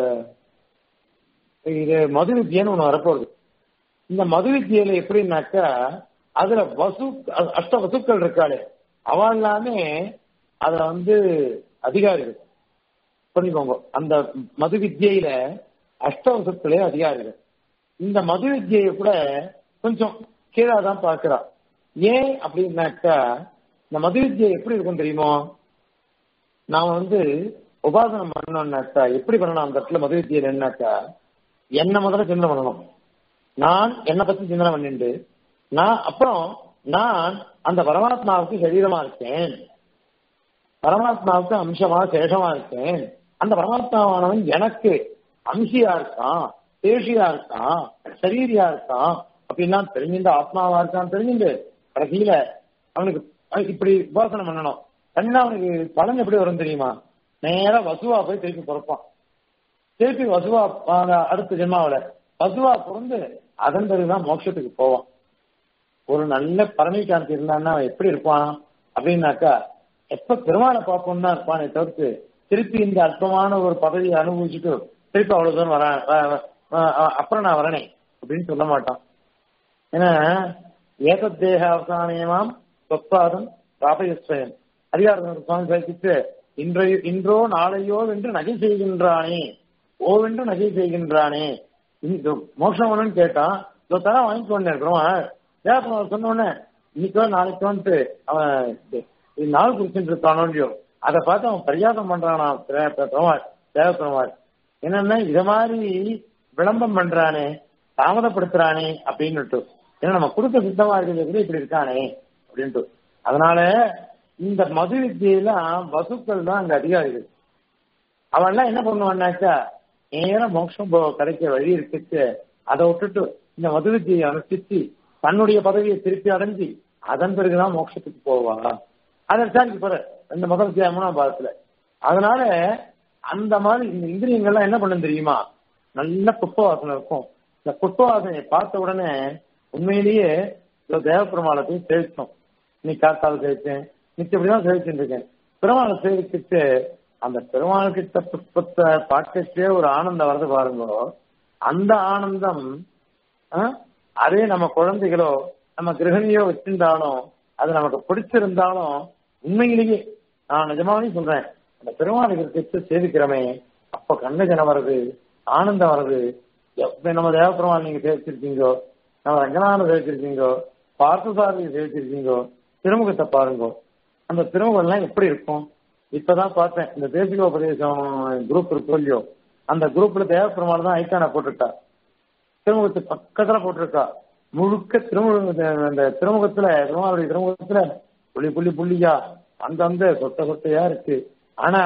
இது மது வித்தியன்னு ஒண்ணு வரப்போகுது இந்த மது வித்தியில எப்படின்னாக்கா அதுல வசு அ- அஷ்ட வசுக்கள் இருக்காளே அவ எல்லாமே அதுல வந்து அதிகாரிகள் புரிஞ்சுக்கோங்க அந்த மது வித்தியில அஷ்ட வசுக்களே அதிகாரிகள் இந்த மது வித்தியை கூட கொஞ்சம் கீழே தான் பார்க்கிறா ஏன் அப்படின்னாக்கா இந்த மது வித்தியை எப்படி இருக்கும் தெரியுமோ நாம வந்து உபாசனம் பண்ணணும்னாக்கா எப்படி பண்ணணும் அந்த இடத்துல மது வித்தியில் என்னன்னாக்கா என்ன முதல்ல சிந்தனை பண்ணணும் நான் என்னை பத்தி சிந்தனை பண்ணிட்டு நான் அப்புறம் நான் அந்த பரமாத்மாவுக்கு சரீரமா இருக்கேன் பரமாத்மாவுக்கு அம்சமா சேஷமா இருக்கேன் அந்த பரமாத்மாவானவன் எனக்கு அம்சியா இருக்கான் சேஷியா இருக்கான் சரீரியா இருக்கான் அப்படின்லாம் தெரிஞ்சுட்டு ஆத்மாவா இருக்கான் தெரிஞ்சுட்டு கடைசியில அவனுக்கு அஹ் இப்படி உபாசனை பண்ணணும் பண்ணினா அவனுக்கு பலன் எப்படி வரும் தெரியுமா நேரா வசுவா போய் திருப்பி பிறப்பான் திருப்பி வசுவா அஹ் அடுத்த ஜென்மாவில வசுவா பிறந்து அதன் பிறகுதான் மோட்சத்துக்கு போவான் ஒரு நல்ல பரமேகாந்தி இருந்தான்னா அவன் எப்படி இருப்பான் அப்படின்னாக்கா எப்ப பெருமாளை பார்ப்போம்னா இருப்பானே தவிர்த்து திருப்பி இந்த அற்பமான ஒரு பதவியை அனுபவிச்சுட்டு திருப்பி அவ்வளவு தூரம் வர வ- வ- அ- அப்புறம் நான் வரனே அப்படின்னு சொல்ல மாட்டான் ஏன்னா ஏகத்தேக அவசானயமாம் சொப்பாதம் ராபயஸ்வயம் அதிகாரம் சுவாமி பேசிட்டு இன்றைய இன்றோ நாளையோ என்று நகை செய்கின்றானே ஓவென்று நகை செய்கின்றானே இந்த மோட்சம் வேணும்னு கேட்டான் இதோ தர வாங்கிக்கொண்டு இருக்கிறோம் ஏன் சொன்ன உடனே இன்னைக்கோ நாளைக்கோன்ட்டு அவன் இது- இது நாள் குறிச்சுட்டு இருக்கானோ இல்லையோ அதை பார்த்து அவன் பரியாசம் பண்றானா பெ- பெ- பெருமாள் தேவ பெருமாள் என்னன்னா இத மாதிரி விளம்பரம் பண்றானே தாமதப்படுத்துறானே அப்படின்னுட்டு ஏன்னா நம்ம கொடுக்க சித்தமா இருக்கிறது கூட இப்படி இருக்கானே அப்படின்ட்டு அதனால இந்த மது வித்தியெல்லாம் வசுக்கள் தான் அங்க அதிகாரிகள் அவன் எல்லாம் என்ன பண்ணுவான்னாக்கா நேரம் மோட்சம் போ- கிடைக்க வழி இருக்குச்சு அதை விட்டுட்டு இந்த மது வித்தியை அனுஷ்டிச்சு தன்னுடைய பதவியை திருப்பி அடைஞ்சு அதன் பிறகுதான் மோட்சத்துக்கு போவா அதை விசாரிக்க போற இந்த முதல் அத்தியாயம் மூணாம் பாதத்துல அதனால அந்த மாதிரி இந்த இந்திரியங்கள்லாம் என்ன பண்ணும் தெரியுமா நல்ல புஷ்ப வாசனை இருக்கும் இந்த புஷ்ப வாசனையை பார்த்த உடனே உண்மையிலேயே இந்த தேவப்பெருமாளத்தையும் சேவிச்சோம் நீ காத்தால சேவிச்சேன் நிச்சயம் இப்படிதான் சேவிச்சுட்டு இருக்கேன் பெருமாளை சேவிச்சுட்டு அந்த பெருமாள் கிட்ட புஷ்பத்தை பார்க்கச்சே ஒரு ஆனந்தம் வருது பாருங்க அந்த ஆனந்தம் ஆ, அதே நம்ம குழந்தைகளோ நம்ம கிரகணியோ வச்சிருந்தாலும் அது நமக்கு பிடிச்சிருந்தாலும் உண்மையிலேயே நான் நிஜமாவே சொல்றேன் அந்த பெருமாளுக்கு கிட்ட சேவிக்கிறோமே அப்ப கண்ணஜனம் வருது ஆனந்தம் வருது எப்ப நம்ம தேவப்பெருமாள் நீங்க சேவிச்சிருக்கீங்கோ நம்ம ரங்கநாதனை சேவிச்சிருக்கீங்கோ பார்த்தசாரதியை சேவிச்சிருக்கீங்கோ திருமுகத்தை பாருங்க அந்த திருமுகம் எல்லாம் எப்படி இருக்கும் இப்பதான் பார்த்தேன் இந்த தேசிக உபதேசம் குரூப் இருக்கு இல்லையோ அந்த குரூப்ல தேவப்பெருமாள் தான் ஐக்கான போட்டுட்டா திருமுகத்து பக்கத்துல போட்டிருக்கா முழுக்க திருமுக அந்த திருமுகத்துல திருமாவளுடைய திருமுகத்துல புள்ளி புள்ளி புள்ளியா அந்தந்த சொட்ட சொட்டையா இருக்கு ஆனா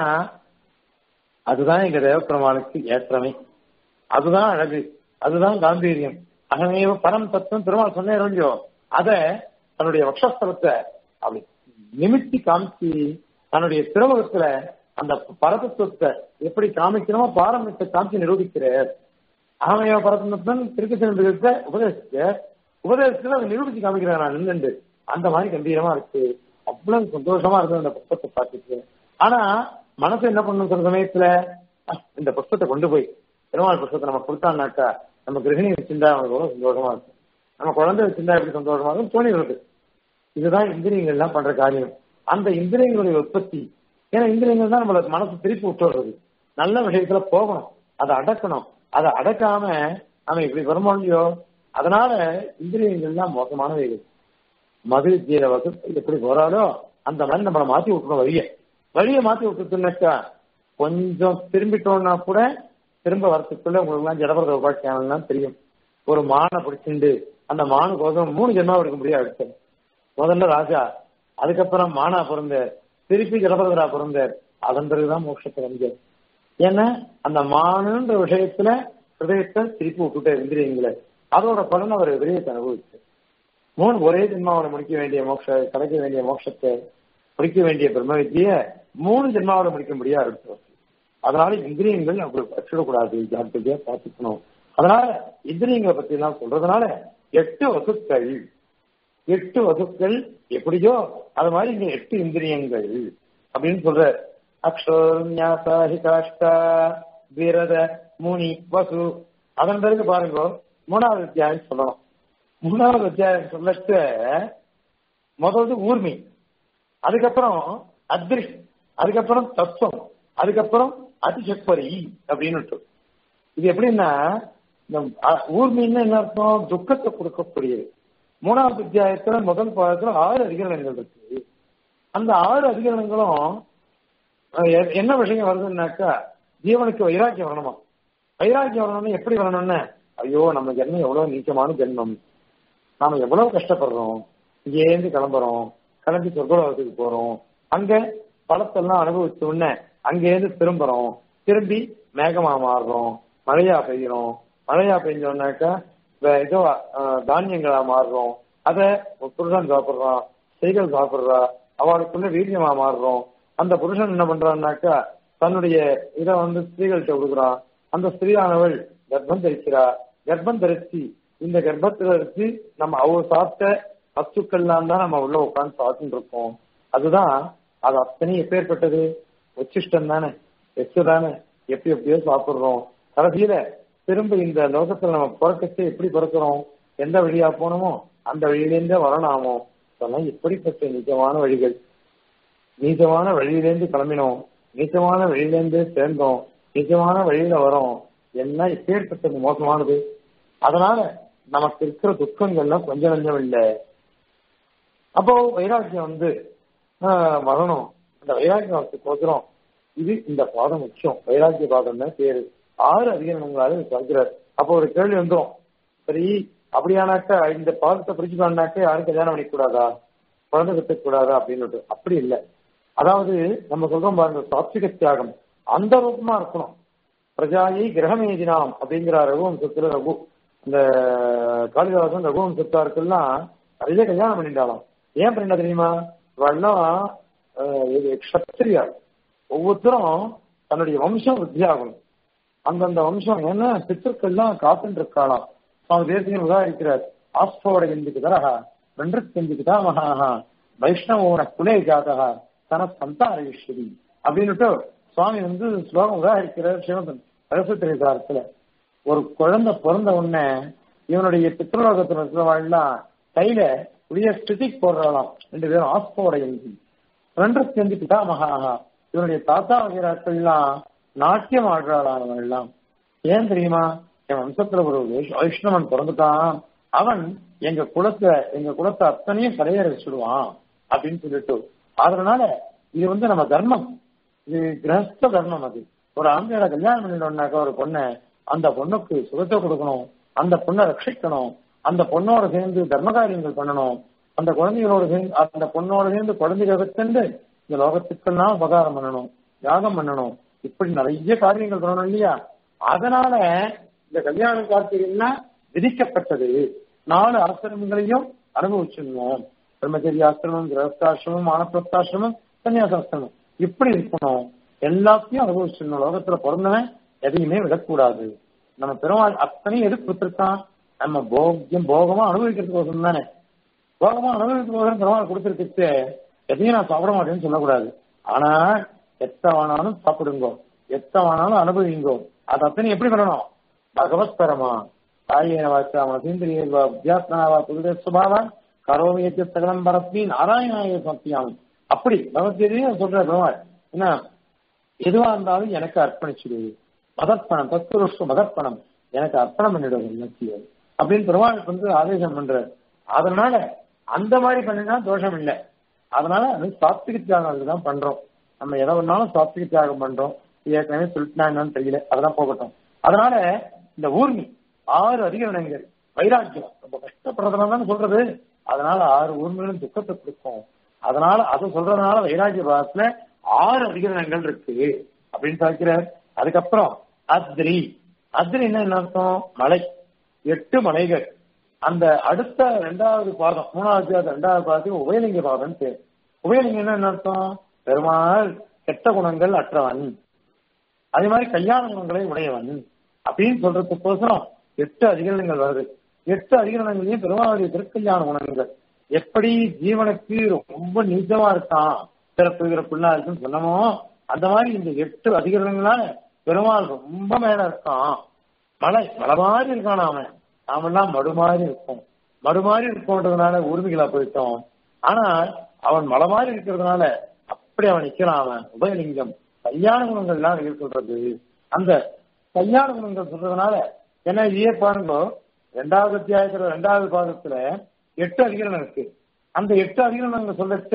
அதுதான் எங்க தேவப்பெருமாளுக்கு ஏற்றமே அதுதான் அழகு அதுதான் காம்பீரியம் அகமேவ பரம் தத்துவம் திருமால் சொன்னேன் இல்லையோ அத தன்னுடைய வக்ஷஸ்தலத்தை அப்படி நிமித்தி காமிச்சு தன்னுடைய திருமுகத்துல அந்த பரதத்துவத்தை எப்படி காமிக்கணுமோ பாரம்பரியத்தை காமிச்சு நிரூபிக்கிறார் ஆமையோ பரதத்துவம் திருக்கச்சந்திரத்தை உபதேசிக்க உபதேசத்துல அதை நிரூபிச்சு காமிக்கிறார் நான் நின்று அந்த மாதிரி கம்பீரமா இருக்கு அவ்வளவு சந்தோஷமா இருக்கு அந்த புஷ்பத்தை பார்த்துட்டு ஆனா மனசு என்ன பண்ணும் சில சமயத்துல அஹ், இந்த புஷ்பத்தை கொண்டு போய் பெருமாள் புஷ்பத்தை நம்ம கொடுத்தான்னாக்கா நம்ம கிரகிணி வச்சிருந்தா அவனுக்கு எவ்வளவு சந்தோஷமா இருக்கும் நம்ம குழந்தை வச்சிருந்தா எப்படி சந்தோஷமா இருக்கும் தோணி வருது இதுதான் இந்திரியங்கள் எல்லாம் பண்ற காரியம் அந்த இந்திரியங்களுடைய உற்பத்தி ஏன்னா இந்திரியங்கள் தான் நம்மளுக்கு மனசு திருப்பி விட்டுறது நல்ல விஷயத்துல போகணும் அதை அடக்கணும் அதை அடக்காம நம்ம இப்படி வருமோ இல்லையோ அதனால இந்திரியங்கள்லாம் மோசமானவைகள் மது வித்தியில வகுப்பு எப்படி போறாரோ அந்த மாதிரி நம்மளை மாத்தி விட்டுறோம் வழிய வழியை மாத்தி விட்டுட்டுனாக்கா கொஞ்சம் திரும்பிட்டோம்னா கூட திரும்ப வரத்துக்குள்ள உங்களுக்கு எல்லாம் ஜடபரத உபாக்கியானலாம் தெரியும் ஒரு மானை பிடிச்சிண்டு அந்த மானுக்கோசம் மூணு ஜென்மா இருக்க முடியாது முதல்ல ராஜா அதுக்கப்புறம் மானா பிறந்தார் திருப்பி ஜலபதரா பிறந்தார் அதன் பிறகுதான் மோட்சத்தை வந்தார் ஏன்னா அந்த மானுன்ற விஷயத்துல ஹிருதயத்தை திருப்பி விட்டுட்டே இந்திரியங்களை அதோட பலன் அவர் விதயத்தை அனுபவிச்சு மூணு ஒரே ஜென்மாவோட முடிக்க வேண்டிய மோட்ச கிடைக்க வேண்டிய மோட்சத்தை முடிக்க வேண்டிய பிரம்ம வித்திய மூணு ஜென்மாவோட முடிக்க முடியாது இருக்கு அதனால இந்திரியங்கள் அப்படி வச்சிடக்கூடாது ஜாக்கிரதையா பார்த்துக்கணும் அதனால இந்திரியங்களை பத்தி எல்லாம் சொல்றதுனால எட்டு வசுக்கள் எட்டு வசுக்கள் எப்படியோ அது மாதிரி இங்க எட்டு இந்திரியங்கள் அப்படின்னு சொல்ற அக்ஷோன்யாசாஹி காஷ்டா விரத முனி வசு அதன் பிறகு பாருங்க மூணாவது அத்தியாயம் சொல்லணும் மூணாவது அத்தியாயம் சொல்லச்ச முதல்ல ஊர்மி அதுக்கப்புறம் அத்ரிஷ் அதுக்கப்புறம் தத்துவம் அதுக்கப்புறம் அதிசக்பரி அப்படின்னு இது எப்படின்னா இந்த அ- ஊர்மின்னு என்ன அர்த்தம் துக்கத்தை கொடுக்கக்கூடியது மூணாவது அத்தியாயத்துல முதல் பாதத்துல ஆறு அதிகரணங்கள் இருக்கு அந்த ஆறு அதிகரணங்களும் அஹ், எ- என்ன விஷயம் வருதுன்னாக்கா ஜீவனுக்கு வைராக்கியம் வரணுமா வைராக்கியம் வரணும்னு எப்படி வரணும்னு ஐயோ நம்ம ஜென்மம் எவ்வளவு நீச்சமான ஜென்மம் நாம எவ்வளவு கஷ்டப்படுறோம் இங்கேருந்து கிளம்புறோம் கிளம்பி சொர்க்கலோகத்துக்கு போறோம் அங்க பழத்தெல்லாம் அனுபவிச்ச உடனே அங்கேருந்து திரும்புறோம் திரும்பி மேகமா மாறுறோம் மழையா பெய்யறோம் மழையா பெஞ்சோம்னாக்கா வே- ஏதோ அஹ், தானியங்களா மாறுறோம் அத புருஷன் சாப்பிடுறான் ஸ்திரீகள் சாப்பிடுறா அவளுக்குள்ள வீரியமா மாறுறோம் அந்த புருஷன் என்ன பண்றான்னாக்கா தன்னுடைய இதை வந்து ஸ்திரீகள்கிட்ட கொடுக்குறான் அந்த ஸ்திரீயானவள் கர்ப்பம் தரிக்கிறா கர்ப்பம் தரிச்சு இந்த கர்ப்பத்துல வச்சு நம்ம அவ சாப்பிட்ட வஸ்துக்கள்லாம் தான் நம்ம உள்ள உட்காந்து சாப்பிட்டு இருக்கோம் அதுதான் அது அத்தனை எப்பேற்பட்டது உச்சிஷ்டம் தானே எச்சு தானே எப்படி எப்படியோ சாப்பிடுறோம் கடைசியில திரும்ப இந்த லோகத்துல நம்ம பிறக்கச்சே எப்படி பிறக்கிறோம் எந்த வழியா போனோமோ அந்த வழியிலேருந்தே வரலாமோ இதெல்லாம் இப்படிப்பட்ட நிஜமான வழிகள் நீச்சமான வழியிலேருந்து கிளம்பினோம் நீச்சமான வழியிலேருந்து சேர்ந்தோம் நிஜமான வழியில வரோம் என்ன இப்பேற்பட்டது மோசமானது அதனால நமக்கு இருக்கிற துக்கங்கள்லாம் கொஞ்சம் கொஞ்சம் இல்லை அப்போ வைராக்கியம் வந்து ஆஹ், வரணும் அந்த வைராக்கியத்துக்கோசரம் இது இந்த பாதம் முக்கியம் வைராக்கிய பாதம் தான் பேரு ஆறு அதிகாரங்களால பார்க்கிறார் அப்போ ஒரு கேள்வி வந்துரும் சரி அப்படியானாக்கா இந்த பாதத்தை பிடிச்சுக்கானாக்க யாரும் கல்யாணம் பண்ணிக்கூடாதா குழந்தை கத்துக்க கூடாதா அப்படின்னு அப்படி இல்லை அதாவது நம்ம சொல்றோம் பாருங்க சாத்விக தியாகம் அந்த ரூபமா இருக்கணும் பிரஜாயை கிரகமேதினாம் அப்படிங்கிற ரகுவம்சத்துல ரகு இந்த காளிதாசன் ரகுவம்சத்தாருக்கெல்லாம் நிறைய கல்யாணம் பண்ணிட்டாலாம் ஏன் பண்ணிட்டா தெரியுமா இவெல்லாம் அஹ், இது க்ஷத்திரியார் ஒவ்வொருத்தரும் தன்னுடைய வம்சம் வித்தியாகணும் அந்தந்த வம்சம் ஏன்னா பித்தர்கள்லாம் காத்துட்டு இருக்காளாம் சுவாமி தேசியம் உதாரிக்கிறார் ஆஸ்போட எந்துக்கு தரஹா வென்றத்தெந்துக்கு தாமஹா வைஷ்ணவோன குலே ஜாதகா தன சந்தாரீஸ்வரி அப்படின்னுட்டு சுவாமி வந்து ஸ்லோகம் உதாரிக்கிறார் சிவந்தன் ரகசியத்திரத்துல ஒரு குழந்தை பிறந்த உடனே இவனுடைய பித்ருலோகத்துல இருக்கிறவெல்லாம் கையில உடைய ஸ்டிதிக் போடுறாளாம் ரெண்டு பேரும் ஆஸ்போட எழுதி ரெண்டு செஞ்சு பிதாமகாகா இவனுடைய தாத்தா வகைராக்கள்லாம் நாட்டியம் ஆடுறாளாம் அவன் எல்லாம் ஏன் தெரியுமா என் வம்சத்துல ஒரு வைஷ்- வைஷ்ணவன் பிறந்துட்டான் அவன் எங்க குலத்தை எங்க குலத்தை அத்தனையும் கரையேற வச்சுடுவான் அப்படின்னு சொல்லிட்டு அதனால இது வந்து நம்ம தர்மம் இது கிரகஸ்த தர்மம் அது ஒரு ஆம்பளையோட கல்யாணம் பண்ணிட்டோம்னாக்கா ஒரு பொண்ணை அந்த பொண்ணுக்கு சுகத்தை கொடுக்கணும் அந்த பொண்ணை ரட்சிக்கணும் அந்த பொண்ணோட சேர்ந்து தர்ம காரியங்கள் பண்ணணும் அந்த குழந்தைகளோட சேர்ந்து அந்த பொண்ணோட சேர்ந்து குழந்தைகளை வச்சுண்டு இந்த லோகத்துக்கெல்லாம் உபகாரம் பண்ணணும் யாகம் பண்ணணும் இப்படி நிறைய காரியங்கள் பண்ணணும் இல்லையா அதனால இந்த கல்யாண கார்த்திகைன்னா விதிக்கப்பட்டது நாலு ஆசிரமங்களையும் அனுபவிச்சிடணும் பிரம்மச்சரிய ஆசிரமம் கிரகஸ்தாசிரமம் ஆனப்பிரஸ்தாசிரமம் சன்னியாசாசிரமம் இப்படி இருக்கணும் எல்லாத்தையும் அனுபவிச்சிடணும் லோகத்துல பிறந்தவன் எதையுமே விடக்கூடாது நம்ம பெருமாள் அத்தனையும் எதுக்கு கொடுத்திருக்கான் நம்ம போக்கியம் போகமா அனுபவிக்கிறதுக்கோசரம் தானே போகமா அனுபவிக்கிறதுக்கோசரம் பெருமாள் கொடுத்திருக்கு எதையும் நான் சாப்பிட மாட்டேன்னு சொல்லக்கூடாது ஆனா எத்த வேணாலும் சாப்பிடுங்கோ எத்த வேணாலும் அனுபவிங்கோ அது அத்தனை எப்படி பண்ணணும் பகவத் பரமா காரியேன வாச்சா மனசேந்திரிய வித்யாத்மனாவா புதுதே சுபாவா கரோமி எத்திய சகலம் பரப்பி நாராயணாய சத்தியாமி அப்படி பகவத்கீதையும் சொல்ற பெருமாள் என்ன எதுவா இருந்தாலும் எனக்கு அர்ப்பணிச்சிடு மதர்ப்பணம் தத்துருஷ்டு மதர்ப்பணம் எனக்கு அர்ப்பணம் பண்ணிடுவது எல்லாத்தையும் அப்படின்னு பெருமாளுக்கு வந்து ஆதேசம் பண்றாரு அதனால அந்த மாதிரி பண்ணினா தோஷம் இல்லை அதனால அது சாத்விக தியாகம் தான் பண்றோம் நம்ம எதை ஒன்னாலும் சாத்விக தியாகம் பண்றோம் இது ஏற்கனவே சொல்லிட்டுனா என்னன்னு தெரியல அதெல்லாம் போகட்டும் அதனால இந்த ஊர்மி ஆறு அதிகரணங்கள் வைராக்கியம் ரொம்ப கஷ்டப்படுறதுனால தானே சொல்றது அதனால ஆறு ஊர்மைகளும் துக்கத்தை கொடுக்கும் அதனால அதை சொல்றதுனால வைராகிய பாகத்துல ஆறு அதிகரணங்கள் இருக்கு அப்படின்னு பார்க்கிறார் அதுக்கப்புறம் அத்ரி அத்ரி என்ன அர்த்தம் மலை எட்டு மலைகள் அந்த அடுத்த ரெண்டாவது பாதம் மூணாவது அது ரெண்டாவது பாதத்துக்கு உபயலிங்க பாதம் பேர் உபயலிங்கம் என்ன அர்த்தம் பெருமாள் கெட்ட குணங்கள் அற்றவன் அதே மாதிரி கல்யாண குணங்களை உடையவன் அப்படின்னு சொல்றதுக்கோசரம் எட்டு அதிகரணங்கள் வருது எட்டு அதிகரணங்களையும் பெருமாளுடைய திருக்கல்யாண குணங்கள் எப்படி ஜீவனுக்கு ரொம்ப நீச்சமா இருக்கான் பிறப்பு இறப்புலாம் இருக்குன்னு சொன்னமோ அந்த மாதிரி இந்த எட்டு அதிகரணங்களால பெருமாள் ரொம்ப மேல இருக்கான் மலை மலை மாதிரி இருக்கான் அவன் நாமெல்லாம் மடு மாதிரி இருக்கும் மடு மாதிரி இருக்கோன்றதுனால உரிமைகளா போயிட்டோம் ஆனா அவன் மலை மாதிரி இருக்கிறதுனால அப்படி அவன் நிக்கிறான் அவன் உபயலிங்கம் கல்யாண குணங்கள்லாம் நீங்க சொல்றது அந்த கல்யாண குணங்கள் சொல்றதுனால ஏன்னா இதே பாருங்க ரெண்டாவது அத்தியாயத்துல ரெண்டாவது பாகத்துல எட்டு அதிகரணம் இருக்கு அந்த எட்டு அதிகரணங்கள் சொல்லச்ச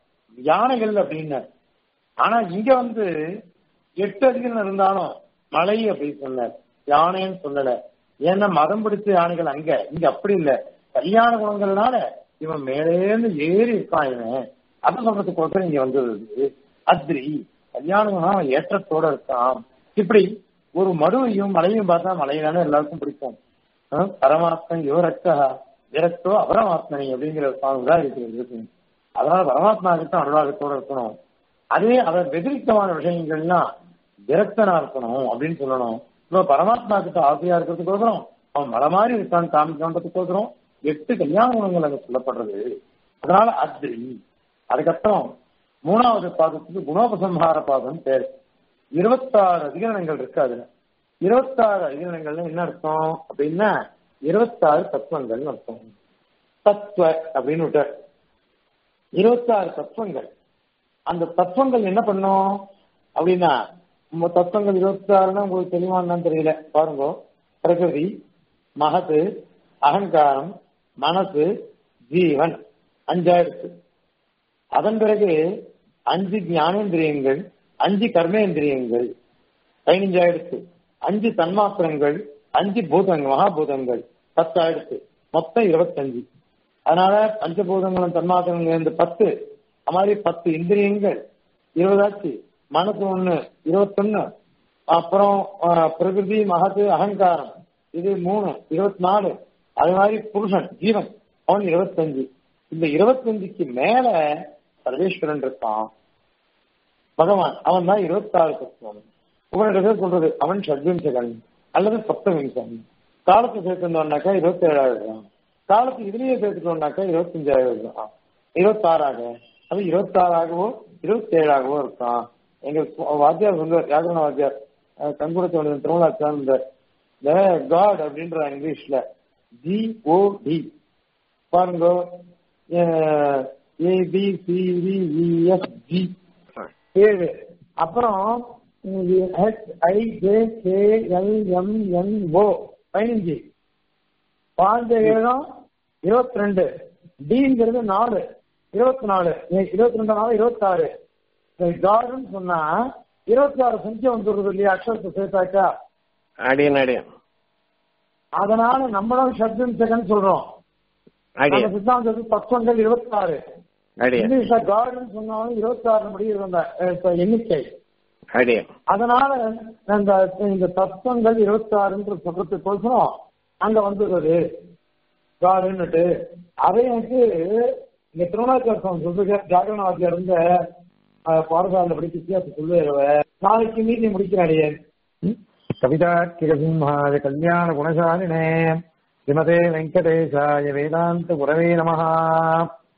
யானைகள் அப்படின்னு ஆனா இங்க வந்து எட்டு அதிகரணம் இருந்தாலும் மலை அப்படின்னு சொன்னார் யானைன்னு சொல்லல ஏன்னா மதம் பிடிச்ச யானைகள் அங்க இங்க அப்படி இல்ல கல்யாண குணங்கள்னால இவன் மேலேந்து ஏறி இருக்கான் இவன் அது சொல்றதுக்கோசரம் இங்க வந்தது அத்ரி கல்யாண குணம் அவன் ஏற்றத்தோட இருக்கான் இப்படி ஒரு மடுவையும் மலையும் பார்த்தா மலையிலான எல்லாருக்கும் பிடிக்கும் அஹ் பரமாத்மன் யுவரக்கா விரக்தோ அபரமாத்மனி அப்படிங்கிற தான் இருக்கிறது அதனால பரமாத்மா கிட்ட அனுராகத்தோட இருக்கணும் அதே அவர் வெதிரிக்தமான விஷயங்கள்லாம் விரக்தனா இருக்கணும் அப்படின்னு சொல்லணும் இப்போ பரமாத்மா கிட்ட ஆசையா இருக்கிறதுக்கோசரம் அவன் மலை மாதிரி இருக்கான்னு காமிக்கன்றதுக்கோசரம் எட்டு கல்யாண குணங்கள் அங்க சொல்லப்படுறது அதனால அத்ரி அதுக்கப்புறம் மூணாவது பாதத்துக்கு குணோபசம்ஹார பாதம் பேர் இருபத்தாறு அதிகரணங்கள் இருக்கு அதுல இருபத்தாறு அதிகரணங்கள்ல என்ன அர்த்தம் அப்படின்னா இருபத்தாறு தத்துவங்கள் அர்த்தம் தத்துவ அப்படின்னு விட்டார் இருபத்தாறு தத்துவங்கள் அந்த தத்துவங்கள் என்ன பண்ணும் அப்படின்னா நம்ம தத்துவங்கள் இருபத்தாறுனா உங்களுக்கு தெளிவான்னு தெரியல பாருங்க பிரகிருதி மகத்து அகங்காரம் மனசு ஜீவன் அஞ்சாயிரத்து அதன் பிறகு அஞ்சு ஞானேந்திரியங்கள் அஞ்சு கர்மேந்திரியங்கள் பதினஞ்சாயிரத்து அஞ்சு தன்மாத்திரங்கள் அஞ்சு பூதங்கள் மகாபூதங்கள் பத்தாயிரத்து மொத்தம் இருபத்தஞ்சு அதனால பஞ்சபூதங்களும் தன்மாத்திரங்கள் இருந்து பத்து அது மாதிரி பத்து இந்திரியங்கள் இருபதாச்சு மனசு ஒண்ணு இருபத்தொன்னு அப்புறம் ஆஹ், பிரகிருதி மகத்து அகங்காரம் இது மூணு இருபத்தி நாலு அது மாதிரி புருஷன் ஜீவன் அவன் இருபத்தஞ்சு இந்த இருபத்தஞ்சுக்கு மேல சர்வேஸ்வரன் இருக்கான் பகவான் அவன் தான் இருபத்தாறு தத்துவம் உபனிடத்தை சொல்றது அவன் ஷட்விம்சகன் அல்லது சப்தவிம்சன் காலத்தை சேர்த்துட்டோம்னாக்கா இருபத்தி ஏழாயிரம் காலத்து இதுலயே சேர்த்துட்டோம்னாக்கா இருபத்தஞ்சாயிரம் தான் இருபத்தாறாக அது இருபத்தாறாகவோ இருபத்தி ஏழாகவோ இருக்கான் எங்க சு- வாத்தியார் வந்து வியாகரண வாத்தியார் அஹ், கண்குடத்தோட திருமலாச்சான் இந்த காட் அப்படின்ற இங்கிலீஷ்ல ஜி ஓ டி பாருங்க A B C D E F G ஏழு அப்புறம் H I J K L M N O பதினஞ்சு பாஞ்ச ஏழம் இருபத்தி ரெண்டு டிங்கிறது நாலு இருபத்தி நாலு இருபத்தி ரெண்டு நாலு இருபத்தாறு கார்டன் சொன்னா இருபத்தி ஆறு சங்கியம் வந்துடுறது இல்லையா அக்ஷரத்தை சேர்த்தாக்கா அடியன் அடியன் அதனால நம்மளும் ஷட்ஜன் செகண்ட் சொல்றோம் நம்ம அடியன் சித்தாந்தத்துக்கு தத்துவங்கள் இருபத்தி ஆறு அடியன் இங்கிலீஷ்ல கார்டன் சொன்னாலும் இருபத்தி ஆறு படி இருந்த அஹ், எண்ணிக்கை அடியன் அதனால இந்த இந்த தத்துவங்கள் இருபத்தி ஆறுன்ற சொல்றதுக்கோசரம் அங்க வந்துடுறது காடுன்னுட்டு அதை எனக்கு இந்த திருவண்ணாச்சலம் சொல்றது ஜாகரண வாத்தியார் இருந்த பாடசாலையில படிக்க வித்தியாசம் சொல்லுவேன் நாளைக்கு மீதி முடிக்கிறேன் கவிதா கிரசிம்ஹாய கல்யாண குணசாலினே ஸ்ரீமதே வெங்கடேசாய வேதாந்த குரவே நமஹா